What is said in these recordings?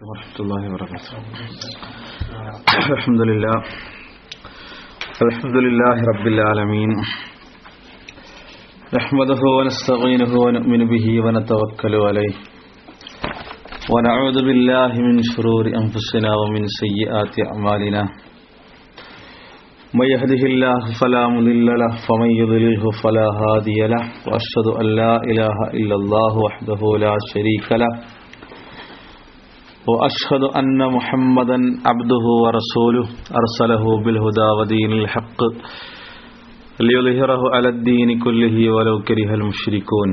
ورحمة الله وبركاته الحمد لله الحمد لله رب العالمين نحمده ونستعينه ونؤمن به ونتوكل عليه ونعوذ بالله من شرور أنفسنا ومن سيئات أعمالنا من يهده الله فلا مضل له ومن يضلله فلا هادي له وأشهد أن لا إله إلا الله وحده لا شريك له وأشهد أن محمدا عبده ورسوله أرسله بالهدى ودين الحق ليظهره على الدين كله ولو كره المشركون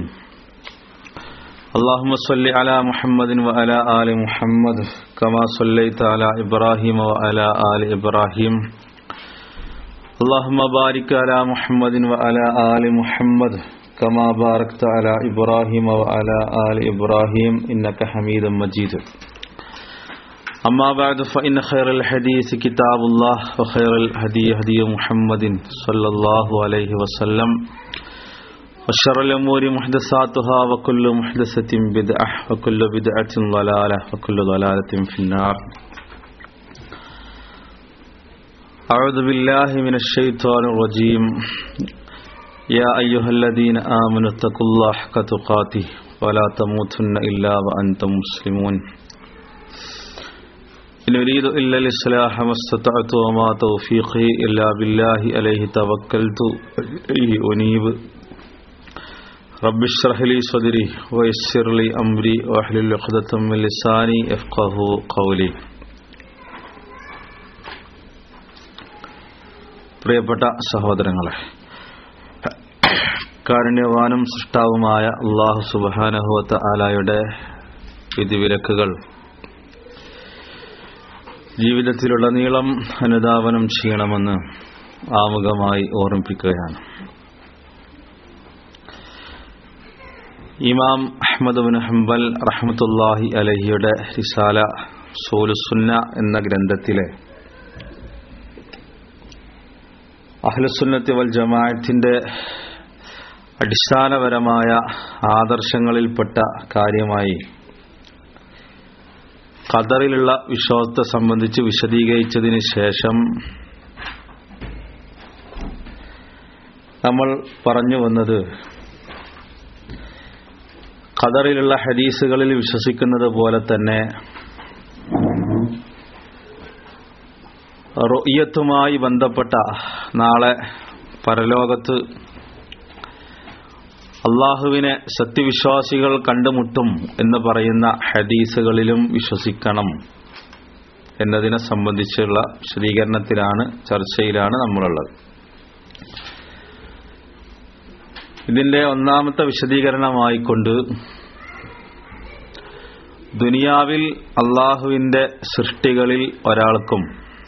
اللهم صل على محمد وعلى آل محمد كما صليت على إبراهيم وعلى آل إبراهيم اللهم بارك على محمد وعلى آل محمد كما باركت على إبراهيم وعلى آل إبراهيم إنك حميد مجيد أما بعد فإن خير الحديث كتاب الله وخير الهدي هدي محمد صلى الله عليه وسلم وشر الأمور محدثاتها وكل محدثة بدعة وكل بدعة ضلالة وكل ضلالة في النار أعوذ بالله من الشيطان الرجيم يا أيها الذين آمنوا اتقوا الله حق تقاته ولا تموتن إلا وأنتم مسلمون إن أريد إلا الإصلاح ما استطعت وما توفيقي إلا بالله عليه توكلت إليه أنيب رب اشرح لي صدري ويسر لي أمري واحلل عقدة من لساني يفقه قولي പ്രിയപ്പെട്ട സഹോദരങ്ങളെ കാരുണ്യവാനും സൃഷ്ടാവുമായ അള്ളാഹു സുബാനഹുവത്ത ആലായുടെ വിധിവിലക്കുകൾ ജീവിതത്തിലുടനീളം അനുധാവനം ചെയ്യണമെന്ന് ആമുഖമായി ഓർമ്മിപ്പിക്കുകയാണ് ഇമാം അഹമ്മദ് ബിൻ ഹംബൽ റഹ്മത്തുല്ലാഹി അലഹിയുടെ റിസാല സോലുസുന്ന എന്ന ഗ്രന്ഥത്തിലെ അഹ്ലുസുന്നത്തി വൽ ജമാഅത്തിന്റെ അടിസ്ഥാനപരമായ ആദർശങ്ങളിൽപ്പെട്ട കാര്യമായി ഖദറിലുള്ള വിശ്വാസത്തെ സംബന്ധിച്ച് വിശദീകരിച്ചതിന് ശേഷം നമ്മൾ പറഞ്ഞു വന്നത് ഖദറിലുള്ള ഹദീസുകളിൽ വിശ്വസിക്കുന്നത് പോലെ തന്നെ റൊയ്യത്തുമായി ബന്ധപ്പെട്ട നാളെ പരലോകത്ത് അള്ളാഹുവിനെ സത്യവിശ്വാസികൾ കണ്ടുമുട്ടും എന്ന് പറയുന്ന ഹദീസുകളിലും വിശ്വസിക്കണം എന്നതിനെ സംബന്ധിച്ചുള്ള വിശദീകരണത്തിലാണ് ചർച്ചയിലാണ് നമ്മളുള്ളത് ഇതിന്റെ ഒന്നാമത്തെ വിശദീകരണമായിക്കൊണ്ട് ദുനിയാവിൽ അള്ളാഹുവിന്റെ സൃഷ്ടികളിൽ ഒരാൾക്കും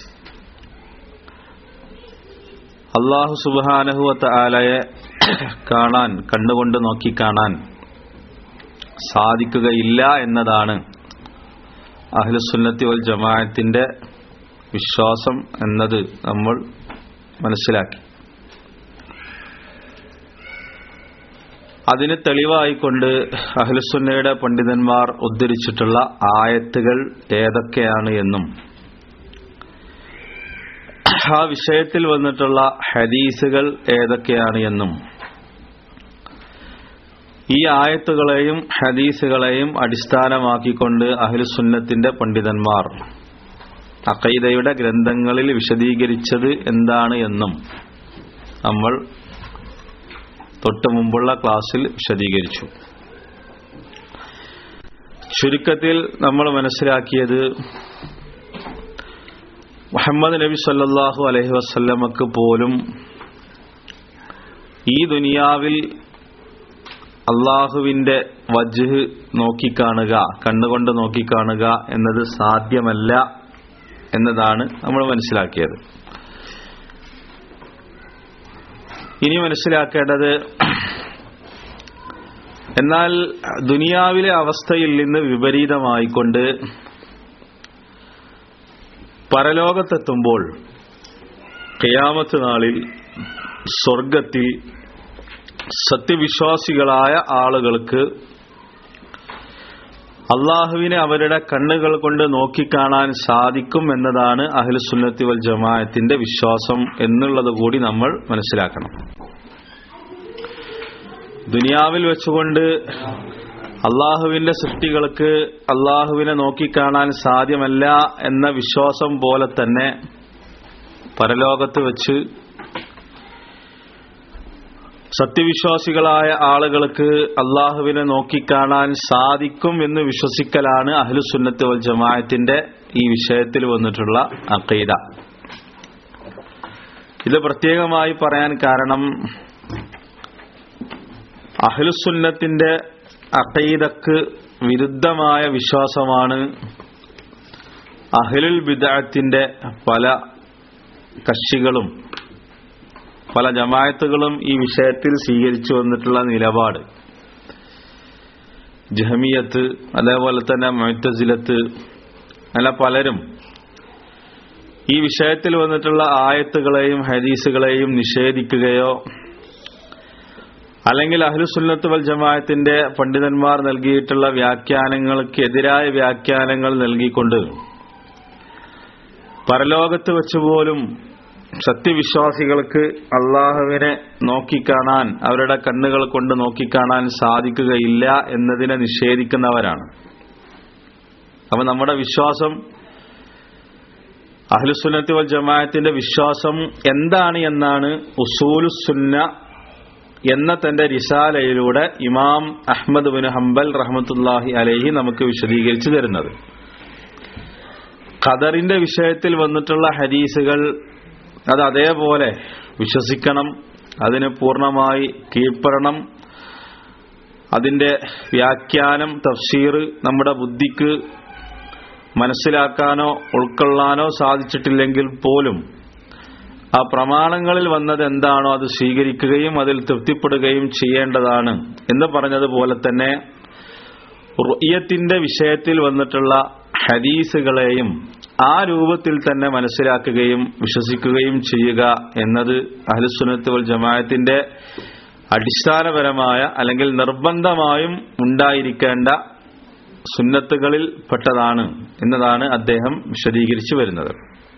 അള്ളാഹു സുബാനഹുവത്ത ആലയെ കാണാൻ കണ്ടുകൊണ്ട് നോക്കി കാണാൻ സാധിക്കുകയില്ല എന്നതാണ് അഹ്ലുസുന്നത്തി വൽ ജമാഅത്തിന്റെ വിശ്വാസം എന്നത് നമ്മൾ മനസ്സിലാക്കി അതിന് തെളിവായിക്കൊണ്ട് അഹ്ലുസുന്നയുടെ പണ്ഡിതന്മാർ ഉദ്ധരിച്ചിട്ടുള്ള ആയത്തുകൾ ഏതൊക്കെയാണ് എന്നും ആ വിഷയത്തിൽ വന്നിട്ടുള്ള ഹദീസുകൾ ഏതൊക്കെയാണ് എന്നും ഈ ആയത്തുകളെയും ഹദീസുകളെയും അടിസ്ഥാനമാക്കിക്കൊണ്ട് അഹിലുസുന്നത്തിന്റെ പണ്ഡിതന്മാർ അക്കൈദയുടെ ഗ്രന്ഥങ്ങളിൽ വിശദീകരിച്ചത് എന്താണ് എന്നും നമ്മൾ തൊട്ടു മുമ്പുള്ള ക്ലാസ്സിൽ വിശദീകരിച്ചു ചുരുക്കത്തിൽ നമ്മൾ മനസ്സിലാക്കിയത് മുഹമ്മദ് നബി സല്ലാഹു അലഹി വസ്ല്ലമക്ക് പോലും ഈ ദുനിയാവിൽ അള്ളാഹുവിന്റെ വജ്ഹ് നോക്കിക്കാണുക കണ്ണുകൊണ്ട് നോക്കിക്കാണുക എന്നത് സാധ്യമല്ല എന്നതാണ് നമ്മൾ മനസ്സിലാക്കിയത് ഇനി മനസ്സിലാക്കേണ്ടത് എന്നാൽ ദുനിയാവിലെ അവസ്ഥയിൽ നിന്ന് വിപരീതമായിക്കൊണ്ട് പരലോകത്തെത്തുമ്പോൾ ഖിയാമത്ത് നാളിൽ സ്വർഗത്തിൽ സത്യവിശ്വാസികളായ ആളുകൾക്ക് അള്ളാഹുവിനെ അവരുടെ കണ്ണുകൾ കൊണ്ട് നോക്കിക്കാണാൻ സാധിക്കും എന്നതാണ് അഹ്ലുസുന്നത്തി വൽ ജമാഅത്തിന്റെ വിശ്വാസം എന്നുള്ളത് കൂടി നമ്മൾ മനസ്സിലാക്കണം ദുനിയാവിൽ വെച്ചുകൊണ്ട് അള്ളാഹുവിന്റെ സൃഷ്ടികൾക്ക് അള്ളാഹുവിനെ നോക്കിക്കാണാൻ സാധ്യമല്ല എന്ന വിശ്വാസം പോലെ തന്നെ പരലോകത്ത് വെച്ച് സത്യവിശ്വാസികളായ ആളുകൾക്ക് അള്ളാഹുവിനെ നോക്കിക്കാണാൻ സാധിക്കും എന്ന് വിശ്വസിക്കലാണ് അഹ്ലുസുന്നത്ത് വൽ ജമാഅത്തിന്റെ ഈ വിഷയത്തിൽ വന്നിട്ടുള്ള അക്കീദ ഇത് പ്രത്യേകമായി പറയാൻ കാരണം അഹ്ലുസുന്നത്തിന്റെ അഖീദക്ക് വിരുദ്ധമായ വിശ്വാസമാണ് അഹ്ലുൽ ബിദഅത്തിന്റെ പല കക്ഷികളും പല ജമായത്തുകളും ഈ വിഷയത്തിൽ സ്വീകരിച്ചു വന്നിട്ടുള്ള നിലപാട് ജഹമിയത്ത് അതേപോലെ തന്നെ മൊയ്ത്തസിലത്ത് അങ്ങനെ പലരും ഈ വിഷയത്തിൽ വന്നിട്ടുള്ള ആയത്തുകളെയും ഹദീസുകളെയും നിഷേധിക്കുകയോ അല്ലെങ്കിൽ അഹ്ലുസുന്നത്ത് വൽ ജമാഅത്തിന്റെ പണ്ഡിതന്മാർ നൽകിയിട്ടുള്ള വ്യാഖ്യാനങ്ങൾക്ക് എതിരായ വ്യാഖ്യാനങ്ങൾ നൽകിക്കൊണ്ട് പരലോകത്ത് വെച്ച് പോലും സത്യവിശ്വാസികൾക്ക് അള്ളാഹുവിനെ നോക്കിക്കാണാൻ അവരുടെ കണ്ണുകൾ കൊണ്ട് നോക്കിക്കാണാൻ സാധിക്കുകയില്ല എന്നതിനെ നിഷേധിക്കുന്നവരാണ് അപ്പൊ നമ്മുടെ വിശ്വാസം അഹ്ലുസുന്നത്ത് വൽ ജമാഅത്തിന്റെ വിശ്വാസം എന്താണ് എന്നാണ് ഉസൂലുസുന്ന എന്ന തന്റെ റിസാലയിലൂടെ ഇമാം അഹ്മദ് ബിൻ ഹംബൽ റഹ്മത്തുല്ലാഹി അലഹി നമുക്ക് വിശദീകരിച്ചു തരുന്നത് ഖദറിന്റെ വിഷയത്തിൽ വന്നിട്ടുള്ള ഹദീസുകൾ അത് അതേപോലെ വിശ്വസിക്കണം അതിന് പൂർണ്ണമായി കീഴ്പ്പെടണം അതിന്റെ വ്യാഖ്യാനം തഫ്സീർ നമ്മുടെ ബുദ്ധിക്ക് മനസ്സിലാക്കാനോ ഉൾക്കൊള്ളാനോ സാധിച്ചിട്ടില്ലെങ്കിൽ പോലും ആ പ്രമാണങ്ങളിൽ വന്നത് എന്താണോ അത് സ്വീകരിക്കുകയും അതിൽ തൃപ്തിപ്പെടുകയും ചെയ്യേണ്ടതാണ് എന്ന് പറഞ്ഞതുപോലെ തന്നെ റുയ്യത്തിന്റെ വിഷയത്തിൽ വന്നിട്ടുള്ള ഹദീസുകളെയും ആ രൂപത്തിൽ തന്നെ മനസ്സിലാക്കുകയും വിശ്വസിക്കുകയും ചെയ്യുക എന്നത് അഹ്ലുസുനത്ത് വൽ ജമാഅത്തിന്റെ അടിസ്ഥാനപരമായ അല്ലെങ്കിൽ നിർബന്ധമായും ഉണ്ടായിരിക്കേണ്ട സുന്നത്തുകളിൽ പെട്ടതാണ് എന്നതാണ് അദ്ദേഹം വിശദീകരിച്ചു വരുന്നത്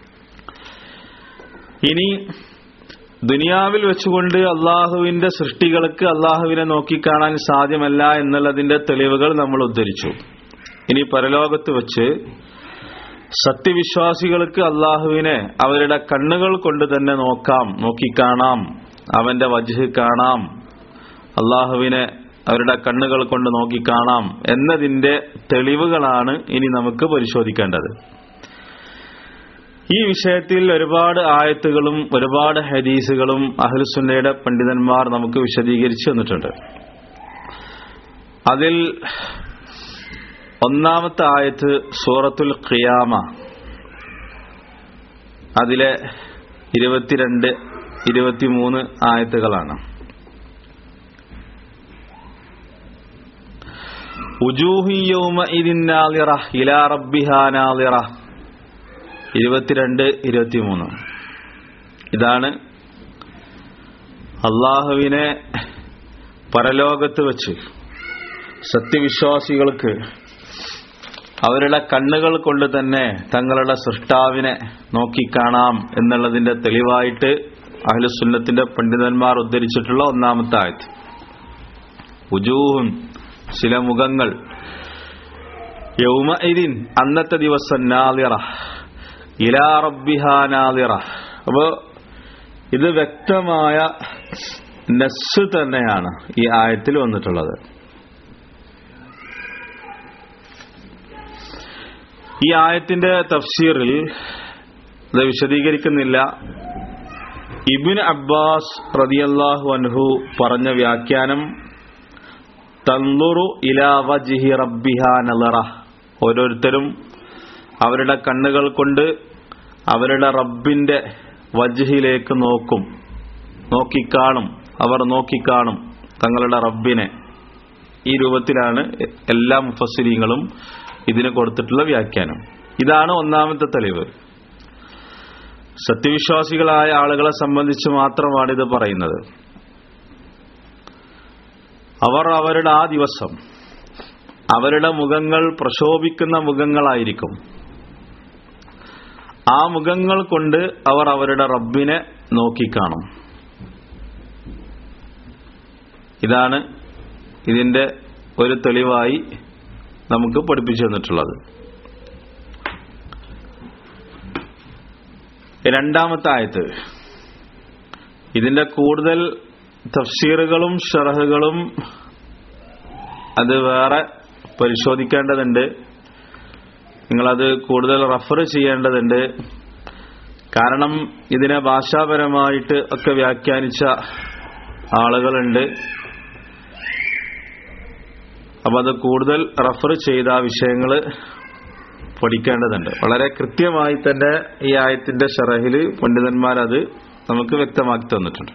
ഇനി ദുനിയാവിൽ വെച്ചുകൊണ്ട് അള്ളാഹുവിന്റെ സൃഷ്ടികൾക്ക് അള്ളാഹുവിനെ നോക്കിക്കാണാൻ സാധ്യമല്ല എന്നുള്ളതിന്റെ തെളിവുകൾ നമ്മൾ ഉദ്ധരിച്ചു ഇനി പരലോകത്ത് വെച്ച് സത്യവിശ്വാസികൾക്ക് അള്ളാഹുവിനെ അവരുടെ കണ്ണുകൾ കൊണ്ട് തന്നെ നോക്കാം നോക്കിക്കാണാം അവന്റെ വജ്ഹ് കാണാം അള്ളാഹുവിനെ അവരുടെ കണ്ണുകൾ കൊണ്ട് നോക്കിക്കാണാം എന്നതിന്റെ തെളിവുകളാണ് ഇനി നമുക്ക് പരിശോധിക്കേണ്ടത് ഈ വിഷയത്തിൽ ഒരുപാട് ആയത്തുകളും ഒരുപാട് ഹദീസുകളും അഹ്ലുസുന്നയുടെ പണ്ഡിതന്മാർ നമുക്ക് വിശദീകരിച്ചു തന്നിട്ടുണ്ട് അതിൽ ഒന്നാമത്തെ ആയത്ത് സൂറത്തുൽ ഖിയാമ അതിലെ ഇരുപത്തിരണ്ട് ഇരുപത്തിമൂന്ന് ആയത്തുകളാണ് ഇരുപത്തിരണ്ട് ഇരുപത്തിമൂന്ന് ഇതാണ് അള്ളാഹുവിനെ പരലോകത്ത് വെച്ച് സത്യവിശ്വാസികൾക്ക് അവരുടെ കണ്ണുകൾ കൊണ്ട് തന്നെ തങ്ങളുടെ സൃഷ്ടാവിനെ നോക്കിക്കാണാം എന്നുള്ളതിന്റെ തെളിവായിട്ട് അഹ്ലുസുന്നത്തിന്റെ പണ്ഡിതന്മാർ ഉദ്ധരിച്ചിട്ടുള്ള ഒന്നാമത്തെ ആയത്ത് ഉജൂഹും ചില മുഖങ്ങൾ യൗമഇദിൻ അന്നത്തെ ദിവസം നാളിറ ഇലാ റബ്ബിഹാ നാളിറ അപ്പോ ഇത് വ്യക്തമായ നസ് തന്നെയാണ് ഈ ആയത്തിൽ വന്നിട്ടുള്ളത് ഈ ആയത്തിന്റെ തഫ്സീറിൽ ഇത് വിശദീകരിക്കുന്നില്ല ഇബിൻ അബ്ബാസ് റതിയല്ലാഹു അൻഹു പറഞ്ഞ വ്യാഖ്യാനം തന്തുറു ഇലാ വജിഹി റബ്ബിഹ നലറ ഓരോരുത്തരും അവരുടെ കണ്ണുകൾ കൊണ്ട് അവരുടെ റബ്ബിന്റെ വജ്ഹിലേക്ക് നോക്കും നോക്കിക്കാണും അവർ നോക്കിക്കാണും തങ്ങളുടെ റബ്ബിനെ ഈ രൂപത്തിലാണ് എല്ലാ മുഫസ്സിരീങ്ങളും ഇതിന് കൊടുത്തിട്ടുള്ള വ്യാഖ്യാനം ഇതാണ് ഒന്നാമത്തെ തെളിവ് സത്യവിശ്വാസികളായ ആളുകളെ സംബന്ധിച്ച് മാത്രമാണ് ഇത് പറയുന്നത് അവർ അവരുടെ ആ ദിവസം അവരുടെ മുഖങ്ങൾ പ്രശോഭിക്കുന്ന മുഖങ്ങളായിരിക്കും ആ മുഖങ്ങൾ കൊണ്ട് അവർ അവരുടെ റബ്ബിനെ നോക്കിക്കാണും ഇതാണ് ഇതിന്റെ ഒരു തെളിവായി നമുക്ക് പഠിപ്പിച്ചു തന്നിട്ടുള്ളത് രണ്ടാമത്തെ ആയത്ത് ഇതിന്റെ കൂടുതൽ തഫ്സീറുകളും ഷറഹുകളും അത് വേറെ പരിശോധിക്കേണ്ടതുണ്ട് നിങ്ങളത് കൂടുതൽ റഫർ ചെയ്യേണ്ടതുണ്ട് കാരണം ഇതിനെ ഭാഷാപരമായിട്ട് ഒക്കെ വ്യാഖ്യാനിച്ച ആളുകളുണ്ട് അപ്പൊ അത് കൂടുതൽ റഫർ ചെയ്ത ആ വിഷയങ്ങൾ പഠിക്കേണ്ടതുണ്ട് വളരെ കൃത്യമായി തന്നെ ഈ ആയത്തിന്റെ ഷറഹിൽ പണ്ഡിതന്മാരത് നമുക്ക് വ്യക്തമാക്കി തന്നിട്ടുണ്ട്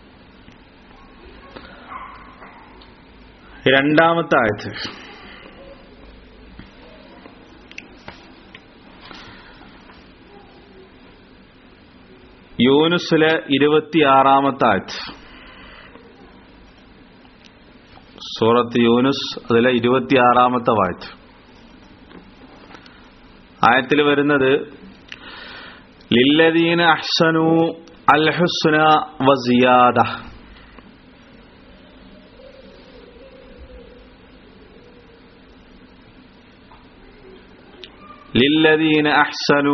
രണ്ടാമത്തെ ആയത്ത് യൂനുസിലെ ഇരുപത്തിയാറാമത്തെ ആയത്ത് സൂറത്ത് യൂനുസ് അതിലെ ഇരുപത്തിയാറാമത്തെ വായത്ത് ആയത്തിൽ വരുന്നത് ലില്ലദീന അഹ്സനു അൽ ഹുസ്ന വസിയാദ ലില്ലദീന അഹ്സനു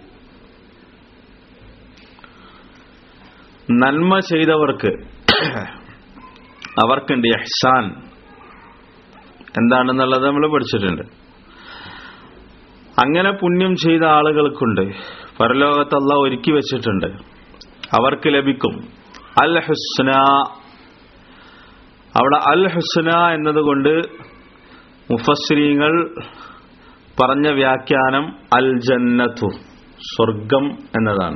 നന്മ ചെയ്തവർക്ക് അവർക്കുണ്ട് ഇഹ്സാൻ എന്താണെന്നുള്ളത് നമ്മൾ പഠിച്ചിട്ടുണ്ട് അങ്ങനെ പുണ്യം ചെയ്ത ആളുകൾക്കുണ്ട് പരലോകത്ത് അല്ല ഒരുക്കി വെച്ചിട്ടുണ്ട് അവർക്ക് ലഭിക്കും അൽ ഹുസ്ന അവിടെ അൽ ഹുസ്ന എന്നതുകൊണ്ട് മുഫസ്രീങ്ങൾ പറഞ്ഞ വ്യാഖ്യാനം അൽ ജന്നത്തു സ്വർഗം എന്നതാണ്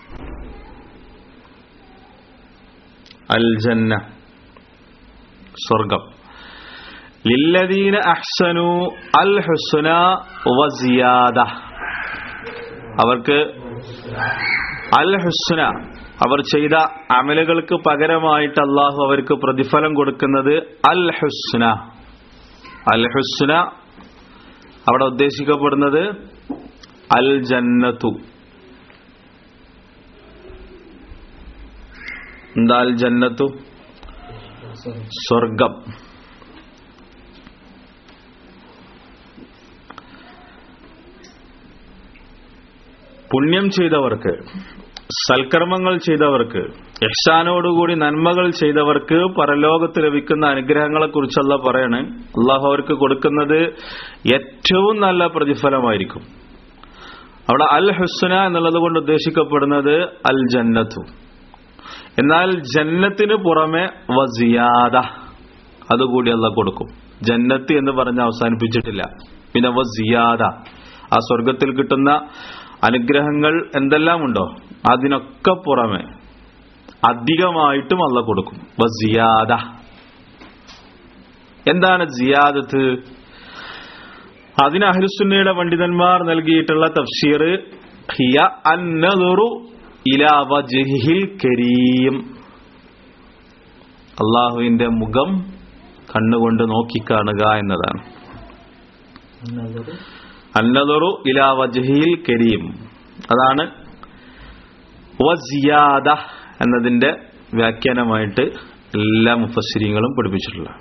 അൽ ജന്ന സ്വർഗം ലില്ലദീന അഹ്സനു അൽ ഹുസ്ന വസിയാദ അവർക്ക് അൽ ഹുസ്ന അവർ ചെയ്ത അമലുകൾക്ക് പകരമായിട്ട് അള്ളാഹു അവർക്ക് പ്രതിഫലം കൊടുക്കുന്നത് അൽ ഹുസ്ന അൽ ഹുസ്ന അവിടെ ഉദ്ദേശിക്കപ്പെടുന്നത് അൽ ജന്നത്തു എന്താ അൽ ജന്നത്തു സ്വർഗം പുണ്യം ചെയ്തവർക്ക് സൽക്കർമ്മങ്ങൾ ചെയ്തവർക്ക് യക്ഷാനോടുകൂടി നന്മകൾ ചെയ്തവർക്ക് പരലോകത്ത് ലഭിക്കുന്ന അനുഗ്രഹങ്ങളെ കുറിച്ചല്ല പറയണ് അള്ളാഹു അവർക്ക് കൊടുക്കുന്നത് ഏറ്റവും നല്ല പ്രതിഫലമായിരിക്കും അവിടെ അൽ ഹുസ്ന എന്നുള്ളത് കൊണ്ട് ഉദ്ദേശിക്കപ്പെടുന്നത് അൽ ജന്നത്തു എന്നാൽ ജന്നത്തിന് പുറമെ വസിയാദ അതുകൂടി അല്ല കൊടുക്കും ജന്നത്ത് എന്ന് പറഞ്ഞ് അവസാനിപ്പിച്ചിട്ടില്ല പിന്നെ വസിയാദ ആ സ്വർഗത്തിൽ കിട്ടുന്ന അനുഗ്രഹങ്ങൾ എന്തെല്ലാം ഉണ്ടോ അതിനൊക്കെ പുറമെ അധികമായിട്ടും അല്ല കൊടുക്കും വസിയാദ എന്താണ് ജിയാദത്ത് അതിന് അഹ്ലുസുന്നയുടെ പണ്ഡിതന്മാർ നൽകിയിട്ടുള്ള തഫ്സീർ ഹിയ അന്നദുറു ഇലാ വജ്ഹിൽ കരീം അള്ളാഹുവിന്റെ മുഖം കണ്ണുകൊണ്ട് നോക്കിക്കാണുക എന്നതാണ് അന്നദുറു ഇലാ വജ്ഹിൽ കരീം അതാണ് വസിയാദ എന്നതിന്റെ വ്യാഖ്യാനമായിട്ട് എല്ലാ മുഫസ്സിരിങ്ങളും പഠിപ്പിച്ചിട്ടുള്ളത്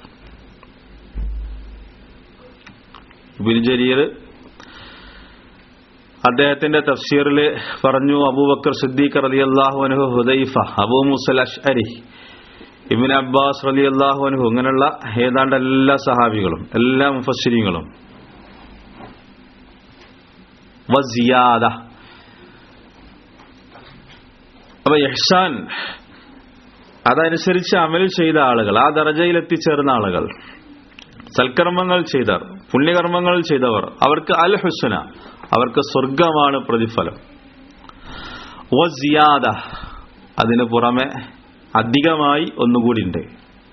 ഇബിൻ ജരീർ അദ്ദേഹത്തിന്റെ തഫ്സീറിൽ പറഞ്ഞു അബൂബക്കർ സിദ്ദീഖ് റലി അള്ളാഹു അനുഹു ഹുദൈഫ അബൂ മുസൽ അഷ്അരി ഇബിൻ അബ്ബാസ് റലി അള്ളാഹു അനുഹു അങ്ങനെയുള്ള ഏതാണ്ട് എല്ലാ സഹാബികളും എല്ലാ മുഫസ്സിരിങ്ങളും വസിയാദ അപ്പൊ യഹ്സാൻ അതനുസരിച്ച് അമൽ ചെയ്ത ആളുകൾ ആ ദർജയിൽ എത്തിച്ചേർന്ന ആളുകൾ സൽക്കർമ്മങ്ങൾ ചെയ്തവർ പുണ്യകർമ്മങ്ങൾ ചെയ്തവർ അവർക്ക് അൽ ഹുസ്ന അവർക്ക് സ്വർഗമാണ് പ്രതിഫലം വസിയാദ അതിനു പുറമെ അധികമായി ഒന്നുകൂടി ഉണ്ട്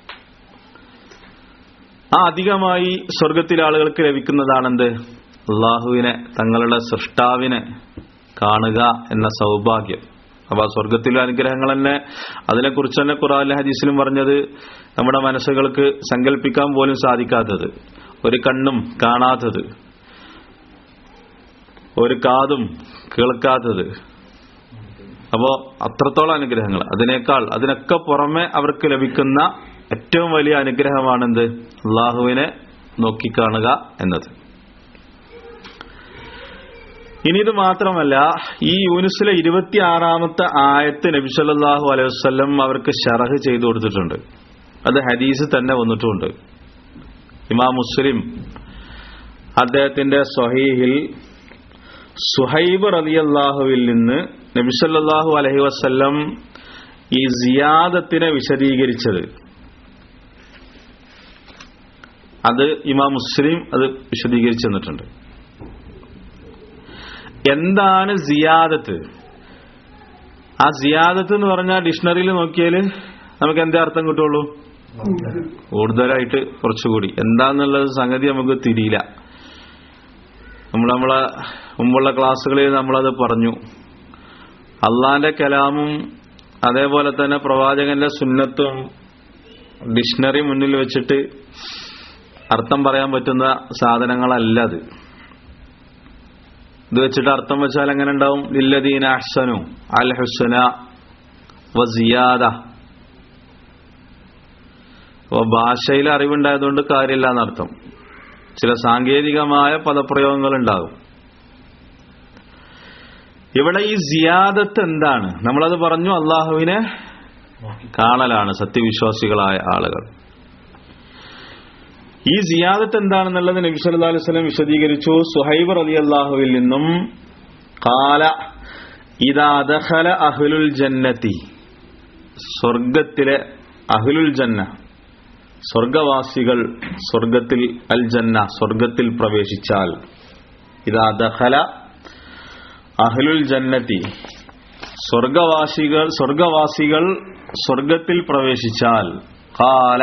ആ അധികമായി സ്വർഗത്തിലെ ആളുകൾക്ക് ലഭിക്കുന്നതാണെന്ത് അള്ളാഹുവിനെ തങ്ങളുടെ സൃഷ്ടാവിനെ കാണുക എന്ന സൗഭാഗ്യം അപ്പൊ ആ സ്വർഗത്തിലെ അനുഗ്രഹങ്ങൾ തന്നെ അതിനെക്കുറിച്ച് തന്നെ ഖുറാൻ ഹദീസിലും പറഞ്ഞത് നമ്മുടെ മനസ്സുകൾക്ക് സങ്കല്പിക്കാൻ പോലും സാധിക്കാത്തത് ഒരു കണ്ണും കാണാത്തത് ഒരു കാതും കേൾക്കാത്തത് അപ്പോ അത്രത്തോളം അനുഗ്രഹങ്ങൾ അതിനേക്കാൾ അതിനൊക്കെ പുറമെ അവർക്ക് ലഭിക്കുന്ന ഏറ്റവും വലിയ അനുഗ്രഹമാണെന്ത് അള്ളാഹുവിനെ നോക്കിക്കാണുക എന്നത് ഇനി ഇത് മാത്രമല്ല ഈ യൂനുസിലെ ഇരുപത്തിയാറാമത്തെ ആയത്ത് നബി സല്ലല്ലാഹു അലൈഹി വസല്ലം അവർക്ക് ഷറഹ് ചെയ്തു കൊടുത്തിട്ടുണ്ട് അത് ഹദീസ് തന്നെ വന്നിട്ടുമുണ്ട് ഇമാം മുസ്ലിം അദ്ദേഹത്തിന്റെ സ്വഹീഹിൽ സുഹൈബ് റളിയല്ലാഹുവിൽ നിന്ന് നബി സല്ലല്ലാഹു അലൈഹി വസല്ലം ഈ സിയാദത്തിനെ വിശദീകരിച്ചത് അത് ഇമാം മുസ്ലിം അത് വിശദീകരിച്ചു തന്നിട്ടുണ്ട് എന്താണ് സിയാദത്ത് ആ സിയാദത്ത് എന്ന് പറഞ്ഞാൽ ഡിക്ഷണറിയിൽ നോക്കിയാൽ നമുക്ക് എന്താ അർത്ഥം കിട്ടുള്ളൂ കൂടുതലായിട്ട് കുറച്ചുകൂടി എന്താന്നുള്ളത് സംഗതി നമുക്ക് തിരിയില്ല നമ്മൾ നമ്മളെ മുമ്പുള്ള ക്ലാസ്സുകളിൽ നമ്മളത് പറഞ്ഞു അള്ളാന്റെ കലാമും അതേപോലെ തന്നെ പ്രവാചകന്റെ സുന്നത്തും ഡിക്ഷണറി മുന്നിൽ വെച്ചിട്ട് അർത്ഥം പറയാൻ പറ്റുന്ന സാധനങ്ങളല്ല അത് ഇത് വെച്ചിട്ട് അർത്ഥം വെച്ചാൽ എങ്ങനെ ഉണ്ടാവും ലില്ലദീന അഹ്സനു അൽ ഹുസന വസിയാദ അപ്പൊ ഭാഷയിൽ അറിവുണ്ടായതുകൊണ്ട് കാര്യമില്ല എന്നർത്ഥം ചില സാങ്കേതികമായ പദപ്രയോഗങ്ങൾ ഉണ്ടാകും ഇവിടെ ഈ സിയാദത്ത് എന്താണ് നമ്മളത് പറഞ്ഞു അള്ളാഹുവിനെ കാണലാണ് സത്യവിശ്വാസികളായ ആളുകൾ ഈ സിയാദത്ത് എന്താണെന്നുള്ളത് നബി സല്ലല്ലാഹു അലൈഹി വസല്ലം വിശദീകരിച്ചു സുഹൈബ് റളിയല്ലാഹുവിൽ നിന്നും കാല ഇദാ ദഖല അഹ്ലുൽ ജന്നതി സ്വർഗത്തിലെ അഹ്ലുൽ ജന്ന സ്വർഗവാസികൾ സ്വർഗത്തിൽ അൽ ജന്ന സ്വർഗത്തിൽ പ്രവേശിച്ചാൽ ഇദാ ദഖല അഹ്ലുൽ ജന്നതി സ്വർഗവാസികൾ സ്വർഗവാസികൾ സ്വർഗത്തിൽ പ്രവേശിച്ചാൽ കാല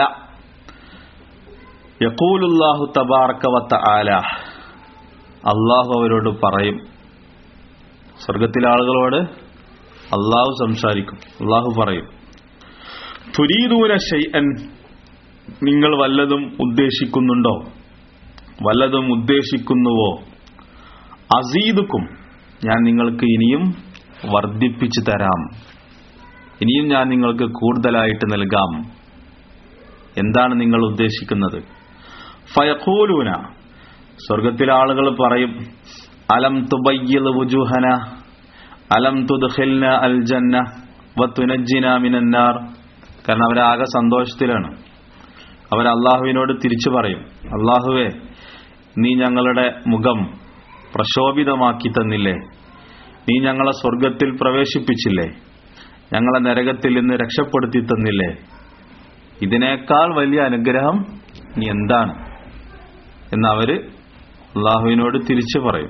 യക്കൂലുല്ലാഹു തബാർക്കവത്ത ആല അള്ളാഹു അവരോട് പറയും സ്വർഗത്തിലെ ആളുകളോട് അള്ളാഹു സംസാരിക്കും അള്ളാഹു പറയും തുരീദൂന ഷൈഅൻ നിങ്ങൾ വല്ലതും ഉദ്ദേശിക്കുന്നുണ്ടോ വല്ലതും ഉദ്ദേശിക്കുന്നുവോ അസീദുക്കും ഞാൻ നിങ്ങൾക്ക് ഇനിയും വർദ്ധിപ്പിച്ചു തരാം ഇനിയും ഞാൻ നിങ്ങൾക്ക് കൂടുതലായിട്ട് നൽകാം എന്താണ് നിങ്ങൾ ഉദ്ദേശിക്കുന്നത് ഫയഖൂലൂന സ്വർഗത്തിലെ ആളുകൾ പറയും അലം തുബയ്യിൽ വുജുഹന അലം തുദ്ഖിൽന അൽ ജന്ന വത്തുനജ്ജിന മിനന്നാർ കാരണം അവരാകെ സന്തോഷത്തിലാണ് അവർ അള്ളാഹുവിനോട് തിരിച്ചു പറയും അള്ളാഹുവേ നീ ഞങ്ങളുടെ മുഖം പ്രശോഭിതമാക്കി തന്നില്ലേ നീ ഞങ്ങളെ സ്വർഗത്തിൽ പ്രവേശിപ്പിച്ചില്ലേ ഞങ്ങളെ നരകത്തിൽ നിന്ന് രക്ഷപ്പെടുത്തി തന്നില്ലേ ഇതിനേക്കാൾ വലിയ അനുഗ്രഹം ഇനി എന്താണ് എന്ന് അവര് അള്ളാഹുവിനോട് തിരിച്ചു പറയും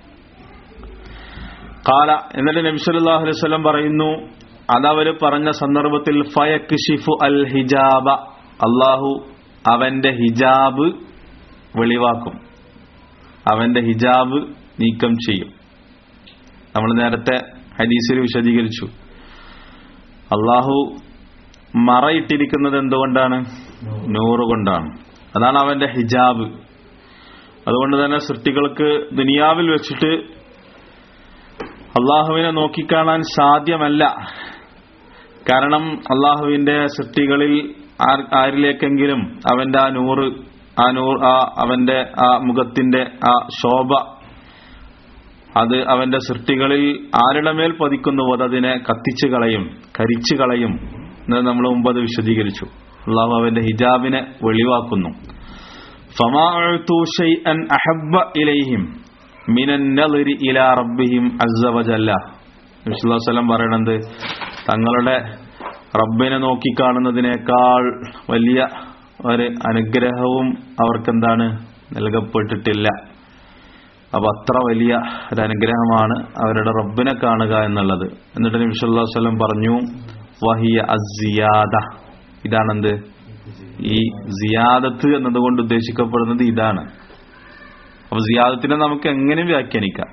കാല എന്നിട്ട് നബിസല്ലാഹു അലൈഹി സ്വലം പറയുന്നു അതവര് പറഞ്ഞ സന്ദർഭത്തിൽ ഫയക്ഷിഫു അൽ ഹിജാബ അള്ളാഹു അവന്റെ ഹിജാബ് വെളിവാക്കും അവന്റെ ഹിജാബ് നീക്കം ചെയ്യും നമ്മൾ നേരത്തെ ഹദീസിൽ വിശദീകരിച്ചു അള്ളാഹു മറയിട്ടിരിക്കുന്നത് എന്തുകൊണ്ടാണ് നൂറ് കൊണ്ടാണ് അതാണ് അവന്റെ ഹിജാബ് അതുകൊണ്ട് തന്നെ സൃഷ്ടികൾക്ക് ദുനിയാവിൽ വെച്ചിട്ട് അള്ളാഹുവിനെ നോക്കിക്കാണാൻ സാധ്യമല്ല കാരണം അള്ളാഹുവിന്റെ സൃഷ്ടികളിൽ ആർ- ആരിലേക്കെങ്കിലും അവന്റെ ആ നൂറ് ആ നൂർ ആ അവന്റെ ആ മുഖത്തിന്റെ ആ ശോഭ അത് അവന്റെ സൃഷ്ടികളിൽ ആരുടെ മേൽ പതിക്കുന്നുവോ അതതിനെ കത്തിച്ചു കളയും കരിച്ചു കളയും എന്ന് നമ്മൾ മുമ്പ് അത് വിശദീകരിച്ചു അള്ളാഹു അവന്റെ ഹിജാബിനെ വെളിവാക്കുന്നു ഫമാ ഉഅ്തു ശൈഅൻ അഹബ്ബ ഇലൈഹിം മിനൻ നളിരി ഇലാ റബ്ബിഹിം അസ്സ വജല്ല നബി സല്ലല്ലാഹു അലൈഹി വസല്ലം പറയണത് തങ്ങളുടെ റബ്ബിനെ നോക്കിക്കാണുന്നതിനേക്കാൾ വലിയ ഒരു അനുഗ്രഹവും അവർക്കെന്താണ് നൽകപ്പെട്ടിട്ടില്ല അപ്പൊ അത്ര വലിയ ഒരു അനുഗ്രഹമാണ് അവരുടെ റബ്ബിനെ കാണുക എന്നുള്ളത് എന്നിട്ട് നബി സല്ലല്ലാഹു അലൈഹി വസല്ലം പറഞ്ഞു വഹിയ അസിയാദ ഇതാണെന്ത് ഈ സിയാദത്ത് എന്നതുകൊണ്ട് ഉദ്ദേശിക്കപ്പെടുന്നത് ഇതാണ് അപ്പൊ സിയാദത്തിനെ നമുക്ക് എങ്ങനെയും വ്യാഖ്യാനിക്കാം